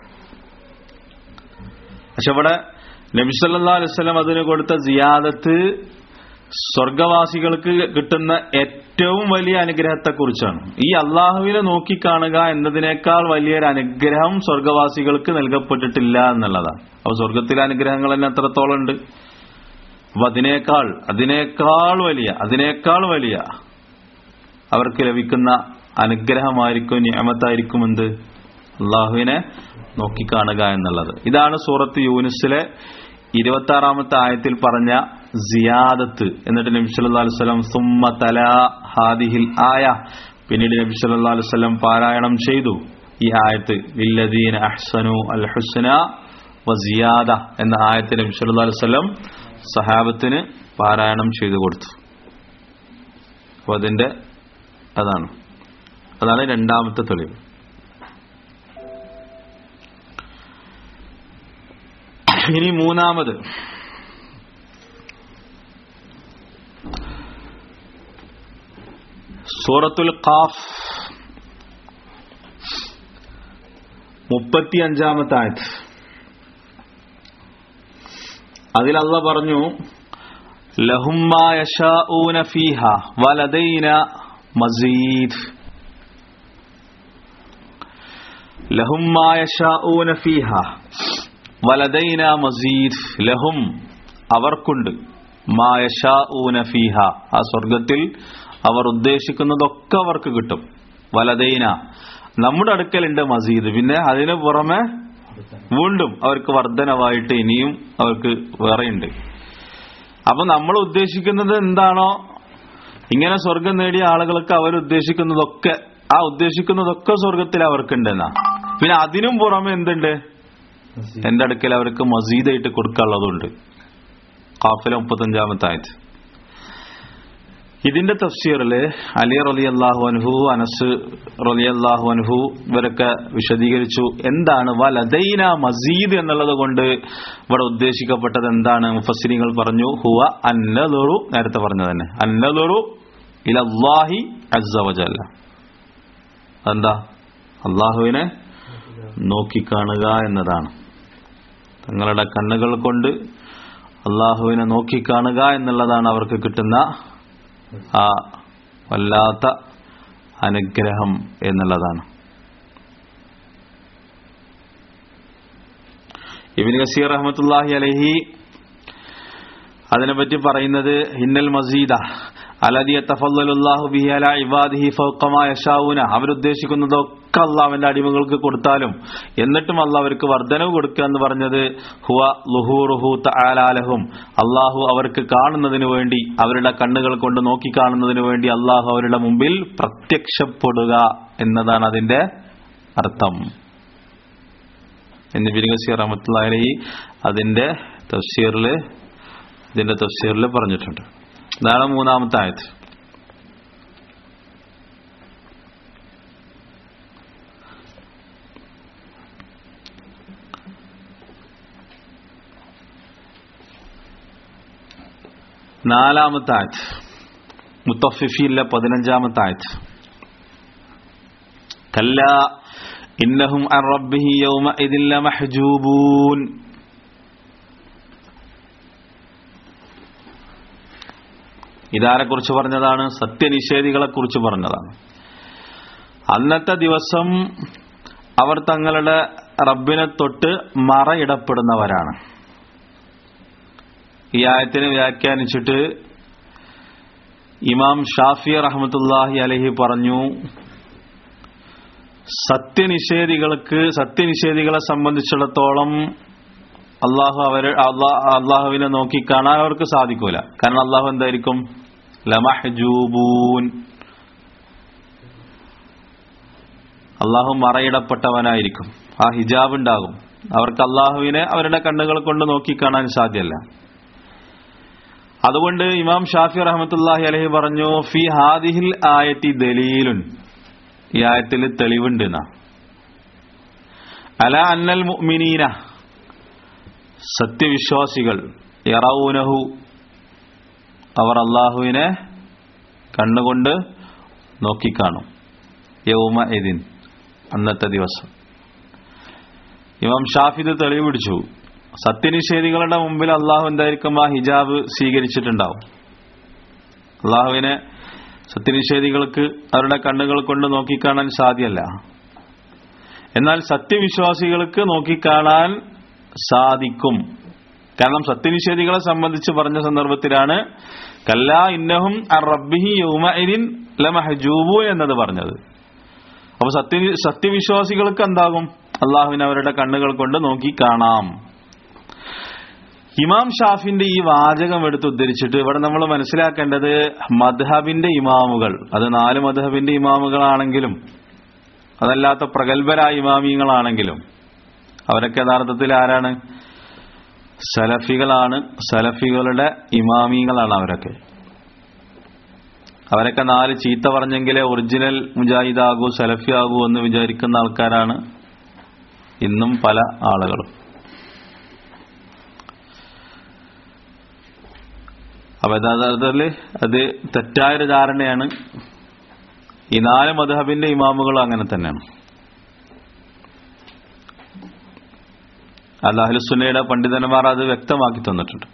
പക്ഷെ ഇവിടെ നബി സല്ലല്ലാഹു അലൈഹി വസല്ലം അതിന് കൊടുത്ത സിയാദത്ത് സ്വർഗവാസികൾക്ക് കിട്ടുന്ന ഏറ്റവും വലിയ അനുഗ്രഹത്തെക്കുറിച്ചാണ് ഈ അള്ളാഹുവിനെ നോക്കിക്കാണുക എന്നതിനേക്കാൾ വലിയൊരു അനുഗ്രഹം സ്വർഗവാസികൾക്ക് നൽകപ്പെട്ടിട്ടില്ല എന്നുള്ളതാണ് അപ്പൊ സ്വർഗത്തിലെ അനുഗ്രഹങ്ങൾ തന്നെ എത്രത്തോളം ഉണ്ട് അപ്പൊ അതിനേക്കാൾ അതിനേക്കാൾ വലിയ അതിനേക്കാൾ വലിയ അവർക്ക് ലഭിക്കുന്ന അനുഗ്രഹമായിരിക്കും നിയമത്തായിരിക്കും എന്ത് അള്ളാഹുവിനെ നോക്കിക്കാണുക എന്നുള്ളത് ഇതാണ് സൂറത്ത് യൂനിസിലെ ഇരുപത്തി ആറാമത്തെ ആയത്തിൽ പറഞ്ഞ സിയാദത്ത് എന്നിട്ട് നബി സല്ലല്ലാഹു അലൈഹി വസല്ലം സുമ്മ തല ഹാദിഹിൽ ആയ പിന്നീട് നബി സല്ലല്ലാഹു അലൈഹി വസല്ലം പാരായണം ചെയ്തു ഈ ആയത്ത് ലില്ലദീന അഹ്സനു അൽ ഹുസ്ന വസിയാദ എന്ന ആയത്ത് നബി സല്ലല്ലാഹു അലൈഹി വസല്ലം സഹാബത്തിന് പാരായണം ചെയ്തു കൊടുത്തു അപ്പൊ അതിന്റെ അതാണ് അതാണ് രണ്ടാമത്തെ തെളിവ് ഇനി മൂന്നാമത് സൂറത്തുൽ ഖാഫ് മുപ്പത്തി അഞ്ചാമത്തെ ആയത് അതിൽ അള്ള പറഞ്ഞു ലഹുമ്മ ഫീഹ വലദൈന മസീദ് ലഹുമ്മ ഫീഹ വലദൈന മസീദ് ലഹും അവർക്കുണ്ട് മായഷാഊന ഫീഹ ആ സ്വർഗത്തിൽ അവർ ഉദ്ദേശിക്കുന്നതൊക്കെ അവർക്ക് കിട്ടും വലദൈന നമ്മുടെ അടുക്കലുണ്ട് മസീദ് പിന്നെ അതിന് പുറമെ വീണ്ടും അവർക്ക് വർധനവായിട്ട് ഇനിയും അവർക്ക് വേറെയുണ്ട് അപ്പൊ നമ്മൾ ഉദ്ദേശിക്കുന്നത് എന്താണോ ഇങ്ങനെ സ്വർഗം നേടിയ ആളുകൾക്ക് അവർ ഉദ്ദേശിക്കുന്നതൊക്കെ ആ ഉദ്ദേശിക്കുന്നതൊക്കെ സ്വർഗത്തിൽ അവർക്കുണ്ടെന്നാ പിന്നെ അതിനും പുറമെ എന്തുണ്ട് എന്റെ അടുക്കൽ അവർക്ക് മസീദായിട്ട് കൊടുക്കാനുള്ളതുണ്ട് കാഫില മുപ്പത്തഞ്ചാമത്തെ ആയത് ഇതിന്റെ തഫ്സീറില് അലി റലി അള്ളാഹു അൻഹു അനസ് റലി അള്ളാഹു അൻഹു ഇവരൊക്കെ വിശദീകരിച്ചു എന്താണ് വലദൈന മസീദ് എന്നുള്ളത് കൊണ്ട് ഇവിടെ ഉദ്ദേശിക്കപ്പെട്ടത് എന്താണ് മുഫസ്സിരിങ്ങൾ പറഞ്ഞു ഹുവ അന്നലുറു നേരത്തെ പറഞ്ഞു തന്നെ അന്നലുറു ഇലല്ലാഹി അസ്സവജല്ല അതെന്താ അള്ളാഹുവിനെ നോക്കിക്കാണുക എന്നതാണ് തങ്ങളുടെ കണ്ണുകൾ കൊണ്ട് അള്ളാഹുവിനെ നോക്കിക്കാണുക എന്നുള്ളതാണ് അവർക്ക് കിട്ടുന്ന ആ വല്ലാത്ത അനുഗ്രഹം എന്നുള്ളതാണ് ഇബിൻ ഗസീർ റഹ്മത്തുല്ലാഹി അലഹി അതിനെപ്പറ്റി പറയുന്നത് ഹിന്നൽ മസീദ അലദിയ തഫല്ലാഹു ബിഹി അല ഇബാദിഹി ഫൗഖമാ യശാഊന അവരുദ്ദേശിക്കുന്നതൊക്കെ അള്ളാഹുവിന്റെ അടിമകൾക്ക് കൊടുത്താലും എന്നിട്ടും അള്ളാഹ് അവർക്ക് വർധനവ് കൊടുക്കുക എന്ന് പറഞ്ഞത് ഹുവ ലുഹൂറുഹു തആലാലഹും അള്ളാഹു അവർക്ക് കാണുന്നതിന് വേണ്ടി അവരുടെ കണ്ണുകൾ കൊണ്ട് നോക്കി കാണുന്നതിന് വേണ്ടി അള്ളാഹു അവരുടെ മുമ്പിൽ പ്രത്യക്ഷപ്പെടുക എന്നതാണ് അതിന്റെ അർത്ഥം എന്ന് ബിരിഗസി റഹമത്തുള്ളി അതിന്റെ തഫ്സീറില് ഇതിന്റെ തഫ്സീറിൽ പറഞ്ഞിട്ടുണ്ട് ഇതാണ് മൂന്നാമത്തെ ആയത് നാലാമത്തെ ആയത് മുത്തഫിഫിയിലെ പതിനഞ്ചാമത്തെ ആയത് കല്ല ഇന്നഹും അൻ റബ്ബിഹി യൗമ ഇതില്ല മഹ്ജൂബൂൻ ഇതാരെ കുറിച്ച് പറഞ്ഞതാണ് സത്യനിഷേധികളെ കുറിച്ച് പറഞ്ഞതാണ് അന്നത്തെ ദിവസം അവർ തങ്ങളുടെ റബ്ബിനെ തൊട്ട് മറയിടപ്പെടുന്നവരാണ് ഈ ആയത്തിനെ വ്യാഖ്യാനിച്ചിട്ട് ഇമാം ഷാഫി റഹ്മത്തുല്ലാഹി അലഹി പറഞ്ഞു സത്യനിഷേധികൾക്ക് സത്യനിഷേധികളെ സംബന്ധിച്ചിടത്തോളം അള്ളാഹു അവരെ അള്ളാഹുവിനെ നോക്കി കാണാൻ അവർക്ക് സാധിക്കൂല കാരണം അള്ളാഹു എന്തായിരിക്കും ലമഹജൂബൂൻ അള്ളാഹു മറയിടപ്പെട്ടവനായിരിക്കും ആ ഹിജാബ് ഉണ്ടാകും അവർക്ക് അള്ളാഹുവിനെ അവരുടെ കണ്ണുകൾ കൊണ്ട് നോക്കിക്കാണാൻ സാധ്യമല്ല അതുകൊണ്ട് ഇമാം ഷാഫി റഹമത്തുല്ലാഹി അലഹി പറഞ്ഞു ഫി ഹാദിഹിൽ ആയത്തി ദലീലുൻ ഈ ആയത്തിൽ തെളിവുണ്ട് അല അന്നൽ മുഅ്മിനീന സത്യവിശ്വാസികൾ യറൌനഹു അവർ അള്ളാഹുവിനെ കണ്ണുകൊണ്ട് നോക്കിക്കാണും യൗമ എദിൻ അന്നത്തെ ദിവസം ഇമാം ഷാഫിദ് തെളിവ് പിടിച്ചു സത്യനിഷേധികളുടെ മുമ്പിൽ അള്ളാഹു എന്തായിരിക്കും ആ ഹിജാബ് സ്വീകരിച്ചിട്ടുണ്ടാവും അള്ളാഹുവിനെ സത്യനിഷേധികൾക്ക് അവരുടെ കണ്ണുകൾ കൊണ്ട് നോക്കിക്കാണാൻ സാധ്യമല്ല എന്നാൽ സത്യവിശ്വാസികൾക്ക് നോക്കിക്കാണാൻ സാധിക്കും കാരണം സത്യനിഷേധികളെ സംബന്ധിച്ച് പറഞ്ഞ സന്ദർഭത്തിലാണ് കല്ലാ ഇന്നഹും റബ്ബിഹി യൗമഇദിൻ ലമഹജൂബു എന്നത് പറഞ്ഞത് അപ്പൊ സത്യ സത്യവിശ്വാസികൾക്ക് എന്താകും അള്ളാഹുവിനെ അവരുടെ കണ്ണുകൾ കൊണ്ട് നോക്കി കാണാം ഇമാം ഷാഫിന്റെ ഈ വാചകം എടുത്ത് ഉദ്ധരിച്ചിട്ട് ഇവിടെ നമ്മൾ മനസ്സിലാക്കേണ്ടത് മദ്ഹബിന്റെ ഇമാമുകൾ അത് നാല് മദ്ഹബിന്റെ ഇമാമുകളാണെങ്കിലും അതല്ലാത്ത പ്രഗത്ഭരായ ഇമാമിയങ്ങളാണെങ്കിലും അവരൊക്കെ യഥാർത്ഥത്തിൽ ആരാണ് സലഫികളാണ് സലഫികളുടെ ഇമാമികളാണ് അവരൊക്കെ അവരൊക്കെ നാല് ചീത്ത പറഞ്ഞെങ്കിലേ ഒറിജിനൽ മുജാഹിദ് ആകൂ സലഫി ആകൂ എന്ന് വിചാരിക്കുന്ന ആൾക്കാരാണ് ഇന്നും പല ആളുകളും അപ്പൊ യഥാർത്ഥത്തിൽ അത് തെറ്റായൊരു ധാരണയാണ് ഈ നാല് മധുഹബിന്റെ ഇമാമുകളും അങ്ങനെ തന്നെയാണ് അല്ലാഹുസുന്നയുടെ പണ്ഡിതന്മാർ അത് വ്യക്തമാക്കി തന്നിട്ടുണ്ട്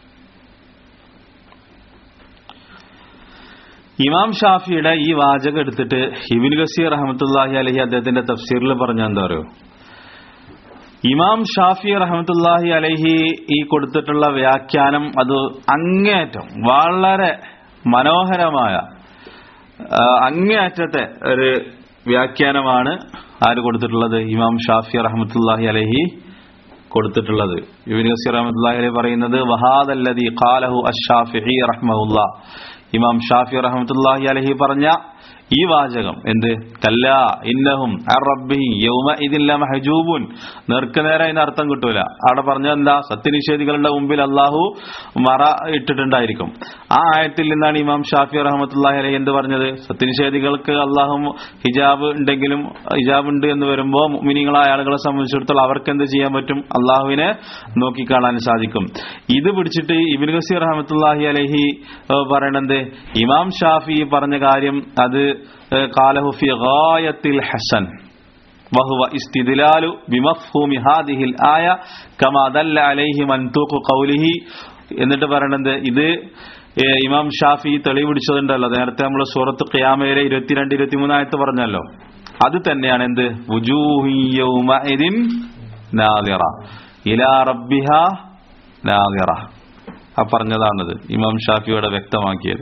ഇമാം ഷാഫിയുടെ ഈ വാചകം എടുത്തിട്ട് ഹിബിൻ ഗസീർ റഹമത്തുല്ലാഹി അലഹി അദ്ദേഹത്തിന്റെ തഫ്സീറിൽ പറഞ്ഞ എന്താ പറയുക ഇമാം ഷാഫി റഹമത്തുല്ലാഹി അലഹി ഈ കൊടുത്തിട്ടുള്ള വ്യാഖ്യാനം അത് അങ്ങേയറ്റം വളരെ മനോഹരമായ ആ, അങ്ങേയറ്റത്തെ ഒരു വ്യാഖ്യാനമാണ് ആര് കൊടുത്തിട്ടുള്ളത് ഇമാം ഷാഫി റഹമത്തുല്ലാഹി അലഹി കൊടുത്തിട്ടുള്ളത് ഇബിൻ ഗസീർ റഹമത്തുല്ലാഹി അലഹി പറയുന്നത് വഹാദല്ലദി ഖാലഹു അഷാഫി റഹ്മഹുല്ല ഇമാം ഷാഫി റഹമത്തുല്ലാഹി അലഹി പറഞ്ഞ ഈ വാചകം എന്ത് കല്ല ഇന്നഹും റബ്ബി യൗമ ഇതില്ല മഹജൂബുൻ നേർക്കുനേരെ അതിന് അർത്ഥം കിട്ടൂല അവിടെ പറഞ്ഞ എന്താ സത്യനിഷേധികളുടെ മുമ്പിൽ അള്ളാഹു മറ ഇട്ടിട്ടുണ്ടായിരിക്കും ആ ആയത്തിൽ നിന്നാണ് ഇമാം ഷാഫി റഹമത്തുല്ലാഹി അലഹി എന്ത് പറഞ്ഞത് സത്യനിഷേധികൾക്ക് അള്ളാഹു ഹിജാബ് ഉണ്ടെങ്കിലും ഹിജാബ് ഉണ്ട് എന്ന് വരുമ്പോൾ മിനിങ്ങളായ ആളുകളെ സംബന്ധിച്ചിടത്തോളം അവർക്ക് എന്ത് ചെയ്യാൻ പറ്റും അള്ളാഹുവിനെ നോക്കിക്കാണാൻ സാധിക്കും ഇത് പിടിച്ചിട്ട് ഇബിൻ ഗസീർ റഹമത്തുല്ലാഹി അലഹി പറയണത് ഇമാം ഷാഫി പറഞ്ഞ കാര്യം അത് കാലഹു ഫി ഗായത്തിൽ ഹസൻ وهو استدلال بمفهوم هذه الآية كما دل عليه منطوق قوله എന്നിട്ട് പറയണത് ഇത് ഏഹ്, ഇമാം ഷാഫി തെളിവ് പിടിച്ചതുണ്ടല്ലോ നേരത്തെ നമ്മൾ സൂറത്ത് ഖിയാമയിലെ ഇരുപത്തിരണ്ട് ഇരുപത്തിമൂന്നായത്ത് പറഞ്ഞല്ലോ അത് തന്നെയാണ് എന്ത് വുജൂഹി യൗമഇദിൻ നാദിറ ഇലാ റബ്ബിഹ നാദിറ ആ പറഞ്ഞതാണത് ഇമാം ഷാഫിയോടെ വ്യക്തമാക്കിയത്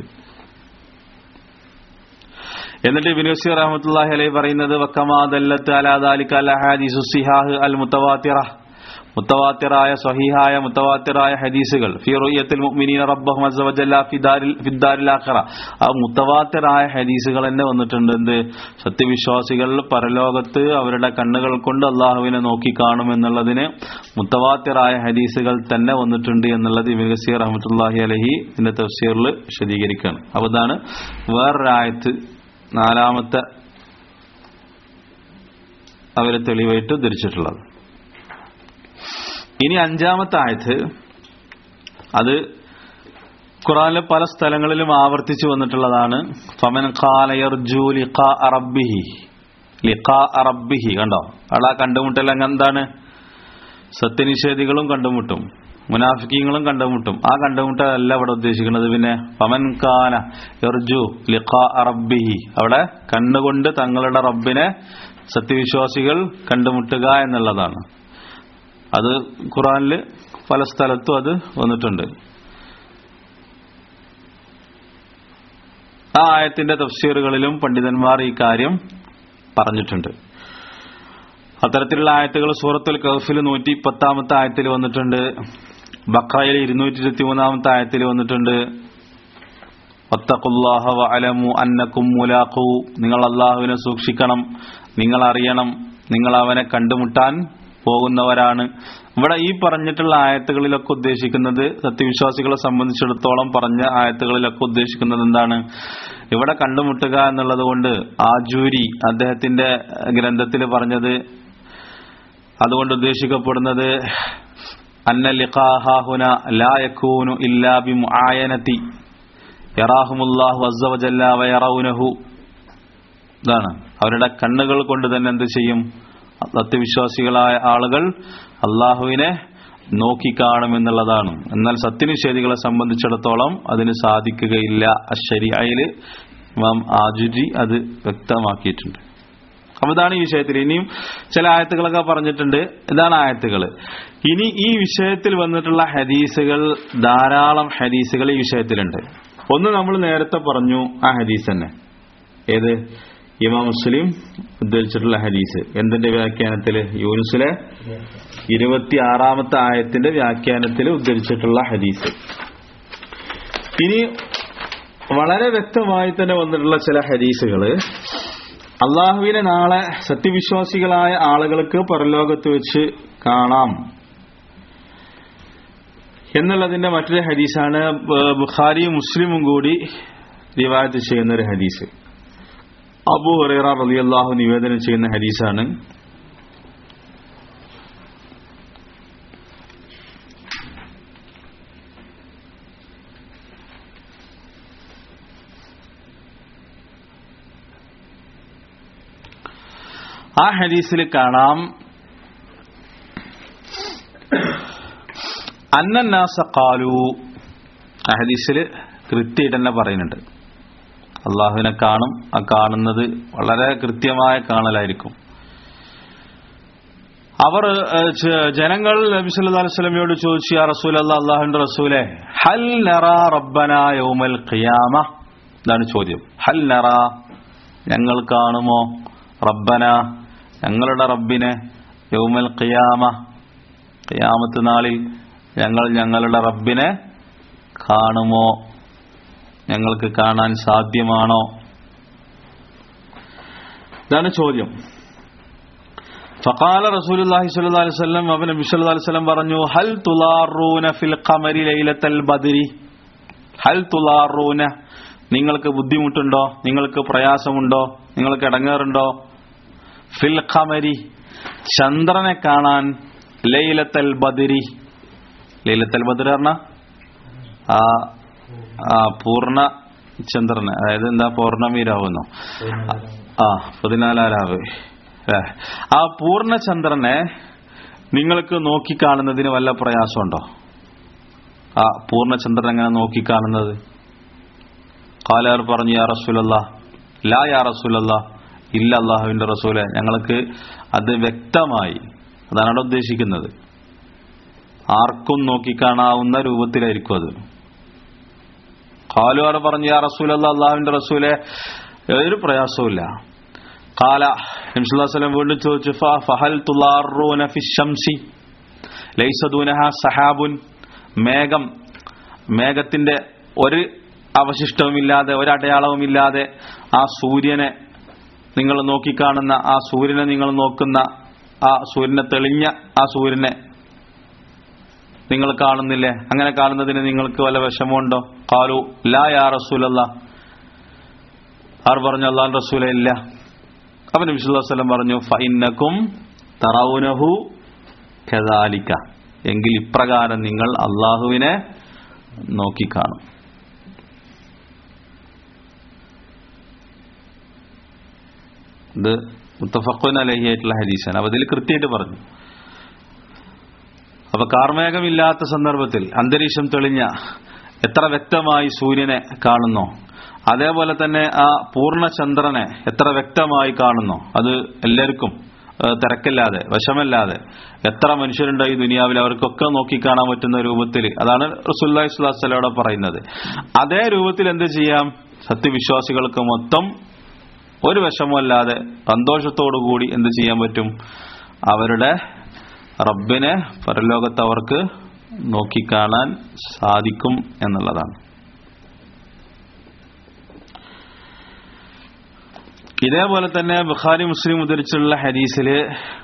എന്നിട്ട് ഇബ്നു സീർ റഹ്മത്തുള്ളാഹി അലൈഹി പറയുന്നത് വക്കമാ ദല്ലത്ത് അലാ ദാലിക അൽ അഹാദീസു സിഹാഹ് അൽ മുത്തവാത്തിറ മുത്തവാത്തിറായ സ്വഹീഹായ മുത്തവാത്തിറായ ഹദീസുകൾ ഫി റുയത്തിൽ മുഅ്മിനീന റബ്ബഹും അസ്സ വജല്ല ഫി ദാരിൽ ഫി ദാരിൽ ആഖിറ ആ മുത്തവാത്തിറായ ഹദീസുകൾ തന്നെ വന്നിട്ടുണ്ട് എന്ത് സത്യവിശ്വാസികൾ പരലോകത്ത് അവരുടെ കണ്ണുകൾ കൊണ്ട് അള്ളാഹുവിനെ നോക്കി കാണുമെന്നുള്ളതിന് മുത്തവാത്തിറായ ഹദീസുകൾ തന്നെ വന്നിട്ടുണ്ട് എന്നുള്ളത് ഇബ്നു കസീർ റഹ്മത്തുള്ളാഹി അലൈഹി ഇതിന്റെ തഫ്സീറിൽ വിശദീകരിക്കുകയാണ് അപ്പോൾ ഇതാണ് വേറൊരായത്ത് നാലാമത്തെ അവരെ തെളിവായിട്ട് ധരിച്ചിട്ടുള്ളത് ഇനി അഞ്ചാമത്തെ ആയത്ത് അത് ഖുറാനിലെ പല സ്ഥലങ്ങളിലും ആവർത്തിച്ചു വന്നിട്ടുള്ളതാണ് ഫമൻ ഖാല യർജു ലിഖാ റബ്ബിഹി ലിഖാ റബ്ബിഹി കണ്ടോ അവിടെ ആ കണ്ടുമുട്ടൽ അങ്ങ് എന്താണ് സത്യനിഷേധികളും കണ്ടുമുട്ടും മുനാഫിക്കീങ്ങളും കണ്ടുമുട്ടും ആ കണ്ടുമുട്ടലല്ല ഇവിടെ ഉദ്ദേശിക്കുന്നത് പിന്നെ പമൻ കാന എർജു ലിഖാ റബ്ബിഹി അവിടെ കണ്ണുകൊണ്ട് തങ്ങളുടെ റബ്ബിനെ സത്യവിശ്വാസികൾ കണ്ടുമുട്ടുക എന്നുള്ളതാണ് അത് ഖുറാനിൽ പല സ്ഥലത്തും അത് വന്നിട്ടുണ്ട് ആ ആയത്തിന്റെ തഫ്സീറുകളിലും പണ്ഡിതന്മാർ ഈ കാര്യം പറഞ്ഞിട്ടുണ്ട് അത്തരത്തിലുള്ള ആയത്തുകൾ സൂറത്തുൽ കഹഫിൽ നൂറ്റി പത്താമത്തെ ആയത്തിൽ വന്നിട്ടുണ്ട് ബക്രയിൽ ഇരുന്നൂറ്റി ഇരുപത്തി മൂന്നാമത്തെ ആയത്തിൽ വന്നിട്ടുണ്ട് വത്തഖുല്ലാഹ വഅലമു അന്നക്കും മുലാഖു നിങ്ങൾ അള്ളാഹുവിനെ സൂക്ഷിക്കണം നിങ്ങൾ അറിയണം നിങ്ങൾ അവനെ കണ്ടുമുട്ടാൻ പോകുന്നവരാണ് ഇവിടെ ഈ പറഞ്ഞിട്ടുള്ള ആയത്തുകളിലൊക്കെ ഉദ്ദേശിക്കുന്നത് സത്യവിശ്വാസികളെ സംബന്ധിച്ചിടത്തോളം പറഞ്ഞ ആയത്തുകളിലൊക്കെ ഉദ്ദേശിക്കുന്നത് എന്താണ് ഇവിടെ കണ്ടുമുട്ടുക എന്നുള്ളത് കൊണ്ട് ആജൂരി അദ്ദേഹത്തിന്റെ ഗ്രന്ഥത്തിൽ പറഞ്ഞത് അതുകൊണ്ട് ഉദ്ദേശിക്കപ്പെടുന്നത് അന്ന ലിഖാഹുന ലാ യകൂനു ഇല്ലാ ബി മുആയനതി യറാഹുമുല്ലാഹു അസ്സ വജല്ല വയറൗനഹു ഇതാണ് അവരുടെ കണ്ണുകൾ കൊണ്ട് തന്നെ എന്ത് ചെയ്യും സത്യവിശ്വാസികളായ ആളുകൾ അള്ളാഹുവിനെ നോക്കിക്കാണുമെന്നുള്ളതാണ് എന്നാൽ സത്യനിഷേധികളെ സംബന്ധിച്ചിടത്തോളം അതിന് സാധിക്കുകയില്ല അശരിയായില് ഇമാം ആജുരി അത് വ്യക്തമാക്കിയിട്ടുണ്ട് അപ്പൊ ഇതാണ് ഈ വിഷയത്തിൽ ഇനിയും ചില ആയത്തുകളൊക്കെ പറഞ്ഞിട്ടുണ്ട് ഇതാണ് ആയത്തുകൾ ഇനി ഈ വിഷയത്തിൽ വന്നിട്ടുള്ള ഹദീസുകൾ ധാരാളം ഹദീസുകൾ ഈ വിഷയത്തിലുണ്ട് ഒന്ന് നമ്മൾ നേരത്തെ പറഞ്ഞു ആ ഹദീസ് തന്നെ ഏത് ഇമാം മുസ്ലിം ഉദ്ധരിച്ചിട്ടുള്ള ഹദീസ് എന്തിന്റെ വ്യാഖ്യാനത്തില് യൂനുസിലെ ഇരുപത്തി ആറാമത്തെ ആയത്തിന്റെ വ്യാഖ്യാനത്തിൽ ഉദ്ധരിച്ചിട്ടുള്ള ഹദീസ് ഇനി വളരെ വ്യക്തമായി തന്നെ വന്നിട്ടുള്ള ചില ഹദീസുകള് അള്ളാഹുവിനെ നാളെ സത്യവിശ്വാസികളായ ആളുകൾക്ക് പരലോകത്ത് വെച്ച് കാണാം എന്നുള്ളതിന്റെ മറ്റൊരു ഹദീസാണ് ബുഖാരി മുസ്ലിമും കൂടി റിവായത്ത് ചെയ്യുന്ന ഒരു ഹദീസ് അബു ഹുറൈറ റളിയല്ലാഹു നിവേദനം ചെയ്യുന്ന ഹദീസാണ് ആ ഹദീസിൽ കാണാം അന്നന്നാസ കാലു ആ ഹദീസിൽ കൃത്യമായിട്ട് തന്നെ പറയുന്നുണ്ട് അള്ളാഹുവിനെ കാണും ആ കാണുന്നത് വളരെ കൃത്യമായ കാണലായിരിക്കും അവർ ഏഹ്, ച- ജനങ്ങൾ നബി സല്ലല്ലാഹു അലൈഹി വസല്ലമയോട് ചോദിച്ചു യാ റസൂൽ അള്ളാഹുവിന്റെ റസൂലെ ഹൽ നറ റബ്ബന യൗമൽ ഖിയാമ ഇതാണ് ചോദ്യം ഹൽ നറ ഞങ്ങൾ കാണുമോ റബ്ബന ഞങ്ങളുടെ റബ്ബിനെ യൗമൽ ഖിയാമ ഖിയാമത്ത് നാളിൽ ഞങ്ങൾ ഞങ്ങളുടെ റബ്ബിനെ കാണുമോ ഞങ്ങൾക്ക് കാണാൻ സാധ്യമാണോ ഇതാണ് ചോദ്യം ഫഖാല റസൂലുള്ളാഹി സ്വല്ലല്ലാഹു അലൈഹി വസല്ലം അവൻ നബി സല്ലല്ലാഹു അലൈഹി വസല്ലം പറഞ്ഞു ഹൽ തുലാറൂന ഫിൽ ഖമരി ലൈലത്തൽ ബദ്രി ഹൽ തുലാറൂന നിങ്ങൾക്ക് ബുദ്ധിമുട്ടുണ്ടോ നിങ്ങൾക്ക് പ്രയാസമുണ്ടോ നിങ്ങൾക്ക് ഇടങ്ങേറുണ്ടോ ഫിൽ ഖമരി ചന്ദ്രനെ കാണാൻ ലൈലത്തൽ ബദ്രി ലൈലത്തൽ ബദ്ർ പറഞ്ഞ ആ ആ പൂർണ്ണ ചന്ദ്രന് അതായത് എന്താ പൗർണമിരാവുന്നു ആ പതിനാലാരാവ് ഏ. ആ പൂർണ്ണ ചന്ദ്രനെ നിങ്ങൾക്ക് നോക്കിക്കാണുന്നതിന് വല്ല പ്രയാസമുണ്ടോ ആ പൂർണ്ണചന്ദ്രൻ എങ്ങനെ നോക്കിക്കാണുന്നത് കാലാർ പറഞ്ഞു യാ റസൂലല്ലാ ലാ യാ റസൂലല്ലാ ഇല്ല അള്ളാഹുവിന്റെ റസൂലെ ഞങ്ങൾക്ക് അത് വ്യക്തമായി അതാണ് അവിടെ ഉദ്ദേശിക്കുന്നത് ആർക്കും നോക്കിക്കാണാവുന്ന രൂപത്തിലായിരിക്കും അത് കാലുവാർ പറഞ്ഞു യാ റസൂലല്ലാ അള്ളാഹുവിന്റെ റസൂലെ ഒരു പ്രയാസവുമില്ല കാല നബിസ്വല്ലം വീണ്ടും ചോദിച്ചു "ഫ- ഫഹൽ തുലാറൂന ഫി ശംസി ലൈസ ദൂനഹ സഹാബുൻ മേഘം മേഘത്തിന്റെ ഒരു അവശിഷ്ടവുമില്ലാതെ ഒരടയാളവുമില്ലാതെ ആ സൂര്യനെ നിങ്ങൾ നോക്കിക്കാണുന്ന ആ സൂര്യനെ നിങ്ങൾ നോക്കുന്ന ആ സൂര്യനെ തെളിഞ്ഞ ആ സൂര്യനെ നിങ്ങൾ കാണുന്നില്ലേ അങ്ങനെ കാണുന്നതിന് നിങ്ങൾക്ക് വല്ല വിഷമമുണ്ടോ കാലു ലാ യാ റസൂലല്ല ആർ പറഞ്ഞു അള്ളാൻ റസൂല ഇല്ല അപ്പൊ നബി സല്ലല്ലാഹു അലൈഹി വസല്ലം പറഞ്ഞു ഫഇന്നകും തറൗനഹു കദാലിക എങ്കിൽ ഇപ്രകാരം നിങ്ങൾ അള്ളാഹുവിനെ നോക്കിക്കാണും ഇത് മുത്തഫഖുൻ അലഹി ആയിട്ടുള്ള ഹദീസാണ് അപ്പൊ അതിൽ കൃത്യമായിട്ട് പറഞ്ഞു അപ്പൊ കാർമേഘമില്ലാത്ത സന്ദർഭത്തിൽ അന്തരീക്ഷം തെളിഞ്ഞ എത്ര വ്യക്തമായി സൂര്യനെ കാണുന്നോ അതേപോലെ തന്നെ ആ പൂർണ്ണചന്ദ്രനെ എത്ര വ്യക്തമായി കാണുന്നോ അത് എല്ലാവർക്കും ഏഹ്, തിരക്കില്ലാതെ വശമല്ലാതെ എത്ര മനുഷ്യരുണ്ടോ ഈ ദുനിയാവിൽ അവർക്കൊക്കെ നോക്കിക്കാണാൻ പറ്റുന്ന രൂപത്തിൽ അതാണ് റസുല്ലാഹി സ്വലാസ്ലയോടെ പറയുന്നത് അതേ രൂപത്തിൽ എന്ത് ചെയ്യാം സത്യവിശ്വാസികൾക്ക് മൊത്തം ഒരു വിഷമല്ലാതെ സന്തോഷത്തോടു കൂടി എന്ത് ചെയ്യാൻ പറ്റും അവരുടെ റബ്ബിനെ പരലോകത്ത് അവർക്ക് നോക്കിക്കാണാൻ സാധിക്കും എന്നുള്ളതാണ് ഇതേപോലെ തന്നെ ബുഖാരി മുസ്ലിം ഉദ്ധരിച്ചുള്ള ഹദീസില്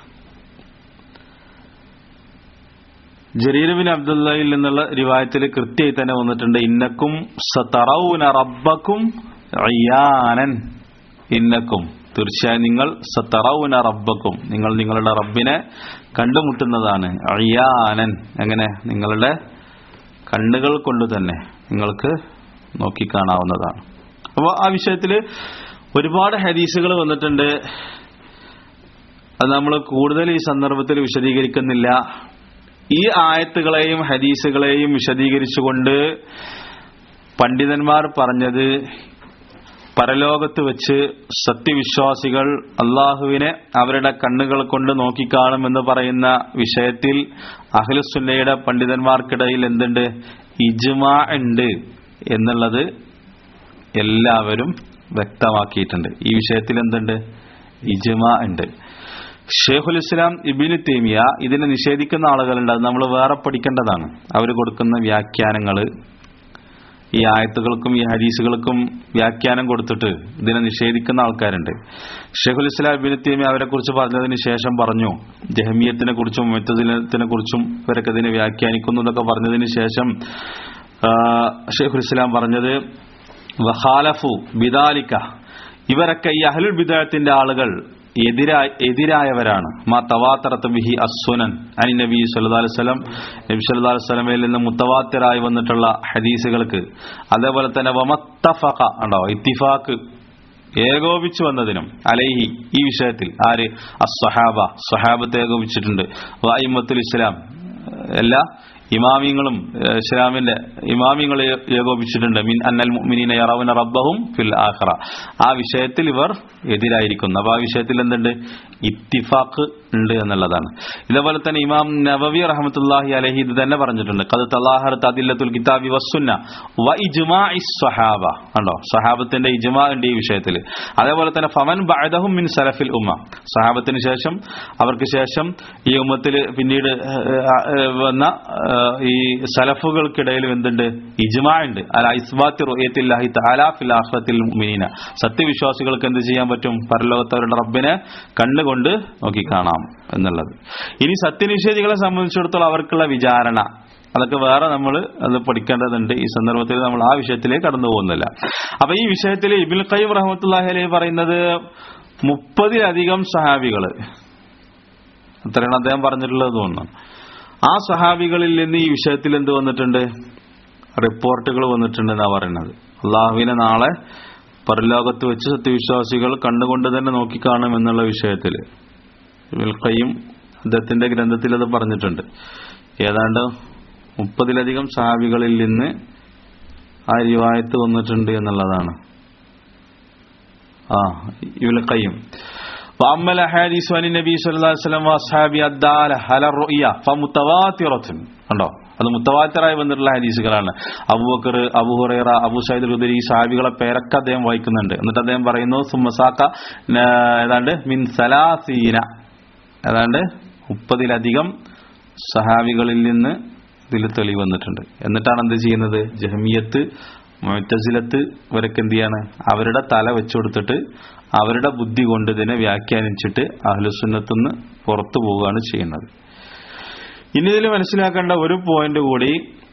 ജരീർബിൻ അബ്ദുള്ളയിൽ നിന്നുള്ള റിവായത്തിൽ കൃത്യമായി തന്നെ വന്നിട്ടുണ്ട് ഇന്നക്കും സതറൗന റബ്ബക്കും അയ്യാനൻ ഇന്നക്കും തീർച്ചയായും നിങ്ങൾ സത്തറൗന റബ്ബക്കും നിങ്ങൾ നിങ്ങളുടെ റബ്ബിനെ കണ്ടുമുട്ടുന്നതാണ് അയ്യാനൻ എങ്ങനെ നിങ്ങളുടെ കണ്ണുകൾ കൊണ്ട് തന്നെ നിങ്ങൾക്ക് നോക്കിക്കാണാവുന്നതാണ് അപ്പോൾ ആ വിഷയത്തിൽ ഒരുപാട് ഹദീസുകൾ വന്നിട്ടുണ്ട് അത് നമ്മൾ കൂടുതൽ ഈ സന്ദർഭത്തിൽ വിശദീകരിക്കുന്നില്ല ഈ ആയത്തുകളെയും ഹദീസുകളെയും വിശദീകരിച്ചുകൊണ്ട് പണ്ഡിതന്മാർ പറഞ്ഞത് പരലോകത്ത് വെച്ച് സത്യവിശ്വാസികൾ അള്ളാഹുവിനെ അവരുടെ കണ്ണുകൾ കൊണ്ട് നോക്കിക്കാണുമെന്ന് പറയുന്ന വിഷയത്തിൽ അഖിലുസുന്നയുടെ പണ്ഡിതന്മാർക്കിടയിൽ എന്തുണ്ട് ഇജ്മാ ഉണ്ട് എന്നുള്ളത് എല്ലാവരും വ്യക്തമാക്കിയിട്ടുണ്ട് ഈ വിഷയത്തിൽ എന്തുണ്ട് ഇജ്മാ ഉണ്ട് ഷെയ്ഖുൽ ഇസ്ലാം ഇബിന് തേമിയ ഇതിനെ നിഷേധിക്കുന്ന ആളുകളുണ്ട് അത് നമ്മൾ വേറെ പഠിക്കേണ്ടതാണ് അവർ കൊടുക്കുന്ന വ്യാഖ്യാനങ്ങള് ഈ ആയത്തുകൾക്കും ഈ ഹരീസുകൾക്കും വ്യാഖ്യാനം കൊടുത്തിട്ട് ഇതിനെ നിഷേധിക്കുന്ന ആൾക്കാരുണ്ട് ഷെയ്ഖുൽ ഇസ്ലാം ഇബിന് തേമിയ അവരെ കുറിച്ച് പറഞ്ഞതിന് ശേഷം പറഞ്ഞു ജഹമിയത്തിനെ കുറിച്ചും മുത്തദിനത്തിനെ കുറിച്ചും ഇവരൊക്കെ ഇതിനെ വ്യാഖ്യാനിക്കുന്നു എന്നൊക്കെ പറഞ്ഞതിന് ശേഷം ഷെയ്ഖുൽ ഇസ്ലാം പറഞ്ഞത് വഹാലഫു ബിദാലിക്ക ഇവരൊക്കെ ഈ അഹ്ലുൽ ബിദാത്തിന്റെ ആളുകൾ എതിരായ എതിരായവരാണ് മാ തവാത്തറത്ത് ബിഹി അസുനൻ അനി നബി സല്ലല്ലാഹു അലൈഹി വസല്ലം നബി സല്ലല്ലാഹു അലൈഹി വസല്ലമയിൽ നിന്ന് മുത്തവാത്തിറായി വന്നിട്ടുള്ള ഹദീസുകൾക്ക് അതേപോലെ തന്നെ വമത്തഫഖ ഉണ്ടോ ഇത്തിഫാക്ക് ഏകോപിച്ചു വന്നതിനും അലൈഹി ഈ വിഷയത്തിൽ ആര് അസ്വഹാബ സ്വഹാബത്ത് ഏകോപിച്ചിട്ടുണ്ട് വൈമത്തുൽ ഇസ്ലാം എല്ലാ ഇമാമിങ്ങളും ഏഹ്, ഇസ്ലാമിന്റെ ഇമാമിങ്ങൾ ഏ- ഏകോപിച്ചിട്ടുണ്ട് മിൻ അന്നൽ മുഅ്മിനീന യറൗന റബ്ബഹും ഫിൽ ആഖിറ ആ വിഷയത്തിൽ ഇവർ എതിരായിരിക്കുന്നു അപ്പൊ ആ വിഷയത്തിൽ എന്തുണ്ട് ഇത്തിഫാഖ് ഉണ്ട് എന്നുള്ളതാണ് ഇതേപോലെ തന്നെ ഇമാം നവവി റഹ്മത്തുള്ളാഹി അലൈഹി ഇത് തന്നെ പറഞ്ഞിട്ടുണ്ട് ഖദ് തലാഹറത്ത് അദില്ലത്തുൽ കിതാബി വസ്സുന്ന വ ഇജ്മാഇ സ്വഹാബ കണ്ടോ സ്വഹാബത്തിന്റെ ഇജ്മാ ഉണ്ട് ഈ വിഷയത്തിൽ അതേപോലെ തന്നെ ഫമൻ ബഅദഹും മിൻ സലഫിൽ ഉമ്മ സ്വഹാബത്തിന് ശേഷം അവർക്ക് ശേഷം ഈ ഉമ്മത്തിൽ പിന്നീട് ഏഹ്, ഏഹ്, വന്ന ഏഹ്, ഈ സലഫുകൾക്കിടയിലും എന്തുണ്ട് ഇജ്മാ ഉണ്ട് അല ഇസ്ബാത്തി റുയത്തില്ലാഹി തആല ഫിൽ ആഖിറത്തിൽ മുഅ്മിനീന സത്യവിശ്വാസികൾക്ക് എന്ത് ചെയ്യാൻ പറ്റും പരലോകത്ത് അവരുടെ റബ്ബിനെ കണ്ണുകൊണ്ട് നോക്കി കാണാം എന്നുള്ളത് ഇനി സത്യനിഷേധികളെ സംബന്ധിച്ചിടത്തോളം അവർക്കുള്ള വിചാരണ അതൊക്കെ വേറെ നമ്മൾ അത് പഠിക്കേണ്ടതുണ്ട് ഈ സന്ദർഭത്തിൽ നമ്മൾ ആ വിഷയത്തിലേക്ക് കടന്നു പോകുന്നില്ല അപ്പൊ ഈ വിഷയത്തിൽ ഇബിൻ ഖയ്യം റഹ്മത്തുള്ളാഹി അലൈഹി പറയുന്നത് മുപ്പതിലധികം സഹാബികള് അത്രയാണ് അദ്ദേഹം പറഞ്ഞിട്ടുള്ളത് തോന്നുന്നു ആ സഹാബികളിൽ നിന്ന് ഈ വിഷയത്തിൽ എന്ത് വന്നിട്ടുണ്ട് റിപ്പോർട്ടുകൾ വന്നിട്ടുണ്ട് എന്നാ പറയുന്നത് അള്ളാഹുവിനെ നാളെ പരലോകത്ത് വെച്ച് സത്യവിശ്വാസികൾ കണ്ടുകൊണ്ട് തന്നെ നോക്കിക്കാണും എന്നുള്ള വിഷയത്തിൽ വിൽക്കയും അദ്ദേഹത്തിന്റെ ഗ്രന്ഥത്തിൽ അത് പറഞ്ഞിട്ടുണ്ട് ഏതാണ്ട് മുപ്പതിലധികം സഹാബികളിൽ നിന്ന് ആ റിവായത്ത് വന്നിട്ടുണ്ട് എന്നുള്ളതാണ് ആ വിൽക്കയും وأما الأحاديث عن النبي صلى الله عليه وسلم وأصحابه الدالة على الرؤيا فمتواترة കണ്ടോ അത് മുത്തവാത്തറായി വന്നിട്ടുള്ള ഹദീസുകളാണ് അബൂബക്കർ അബു ഹുറൈറ അബു സൈദ് ഖുദരി ഈ സാഹിബികളെ പേരൊക്കെ അദ്ദേഹം വായിക്കുന്നുണ്ട് എന്നിട്ട് അദ്ദേഹം പറയുന്നു സുമ്മസാക്ക ന- ഏതാണ്ട് മിൻ സലാസീന ഏതാണ്ട് മുപ്പതിലധികം സഹാബികളിൽ നിന്ന് ഇതിൽ തെളിവ് വന്നിട്ടുണ്ട് എന്നിട്ടാണ് എന്ത് ചെയ്യുന്നത് ജഹമിയത്ത് മുഴത്തസിലത്ത് ഇവരൊക്കെ എന്ത് ചെയ്യാണ് അവരുടെ തല വെച്ചു കൊടുത്തിട്ട് അവരുടെ ബുദ്ധി കൊണ്ട് ഇതിനെ വ്യാഖ്യാനിച്ചിട്ട് അഹ്ലുസുന്നത്തുനിന്ന് പുറത്തു പോവുകയാണ് ചെയ്യുന്നത് ഇനി ഇതിൽ മനസ്സിലാക്കേണ്ട ഒരു പോയിന്റ് കൂടി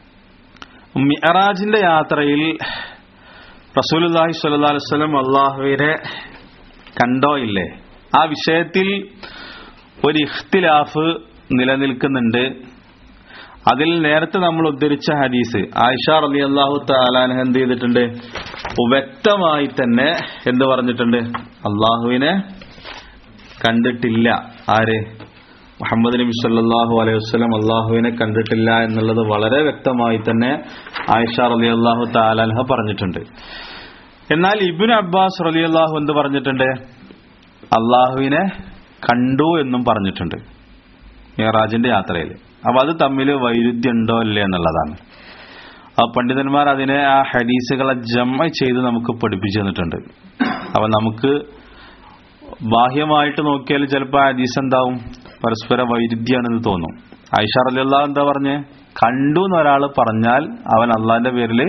മിഅറാജിന്റെ യാത്രയിൽ റസൂലുല്ലാഹി സ്വല്ലല്ലാഹു അലൈഹി വസല്ലം അള്ളാഹുവിനെ കണ്ടോ ഇല്ലേ ആ വിഷയത്തിൽ ഒരു ഇഖ്തിലാഫ് നിലനിൽക്കുന്നുണ്ട് അതിൽ നേരത്തെ നമ്മൾ ഉദ്ധരിച്ച ഹദീസ് ആയിഷ റലി അള്ളാഹു താലാൻ എന്ത് ചെയ്തിട്ടുണ്ട് വ്യക്തമായി തന്നെ എന്ത് പറഞ്ഞിട്ടുണ്ട് അള്ളാഹുവിനെ കണ്ടിട്ടില്ല ആര് മുഹമ്മദ് നബി സല്ലല്ലാഹു അലൈഹി വസല്ലം അള്ളാഹുവിനെ കണ്ടിട്ടില്ല എന്നുള്ളത് വളരെ വ്യക്തമായി തന്നെ ആയിഷ റലി അള്ളാഹു താലാൻഹ പറഞ്ഞിട്ടുണ്ട് എന്നാൽ ഇബിൻ അബ്ബാസ് റലി അള്ളാഹു എന്ത് പറഞ്ഞിട്ടുണ്ട് അള്ളാഹുവിനെ കണ്ടു എന്നും പറഞ്ഞിട്ടുണ്ട് മിയറാജിന്റെ യാത്രയിൽ അപ്പൊ അത് തമ്മിൽ വൈരുദ്ധ്യം ഉണ്ടോ ഇല്ലേ എന്നുള്ളതാണ് ആ പണ്ഡിതന്മാർ അതിനെ ആ ഹദീസുകളെ ജമ്മ ചെയ്ത് നമുക്ക് പഠിപ്പിച്ചു തന്നിട്ടുണ്ട് അപ്പൊ നമുക്ക് ബാഹ്യമായിട്ട് നോക്കിയാൽ ചിലപ്പോൾ ആ ഹദീസ് എന്താവും പരസ്പര വൈരുദ്ധ്യാണെന്ന് തോന്നും ആയിഷ അലിയുള്ള എന്താ പറഞ്ഞ് കണ്ടു എന്ന് ഒരാൾ പറഞ്ഞാൽ അവൻ അള്ളാന്റെ പേരിൽ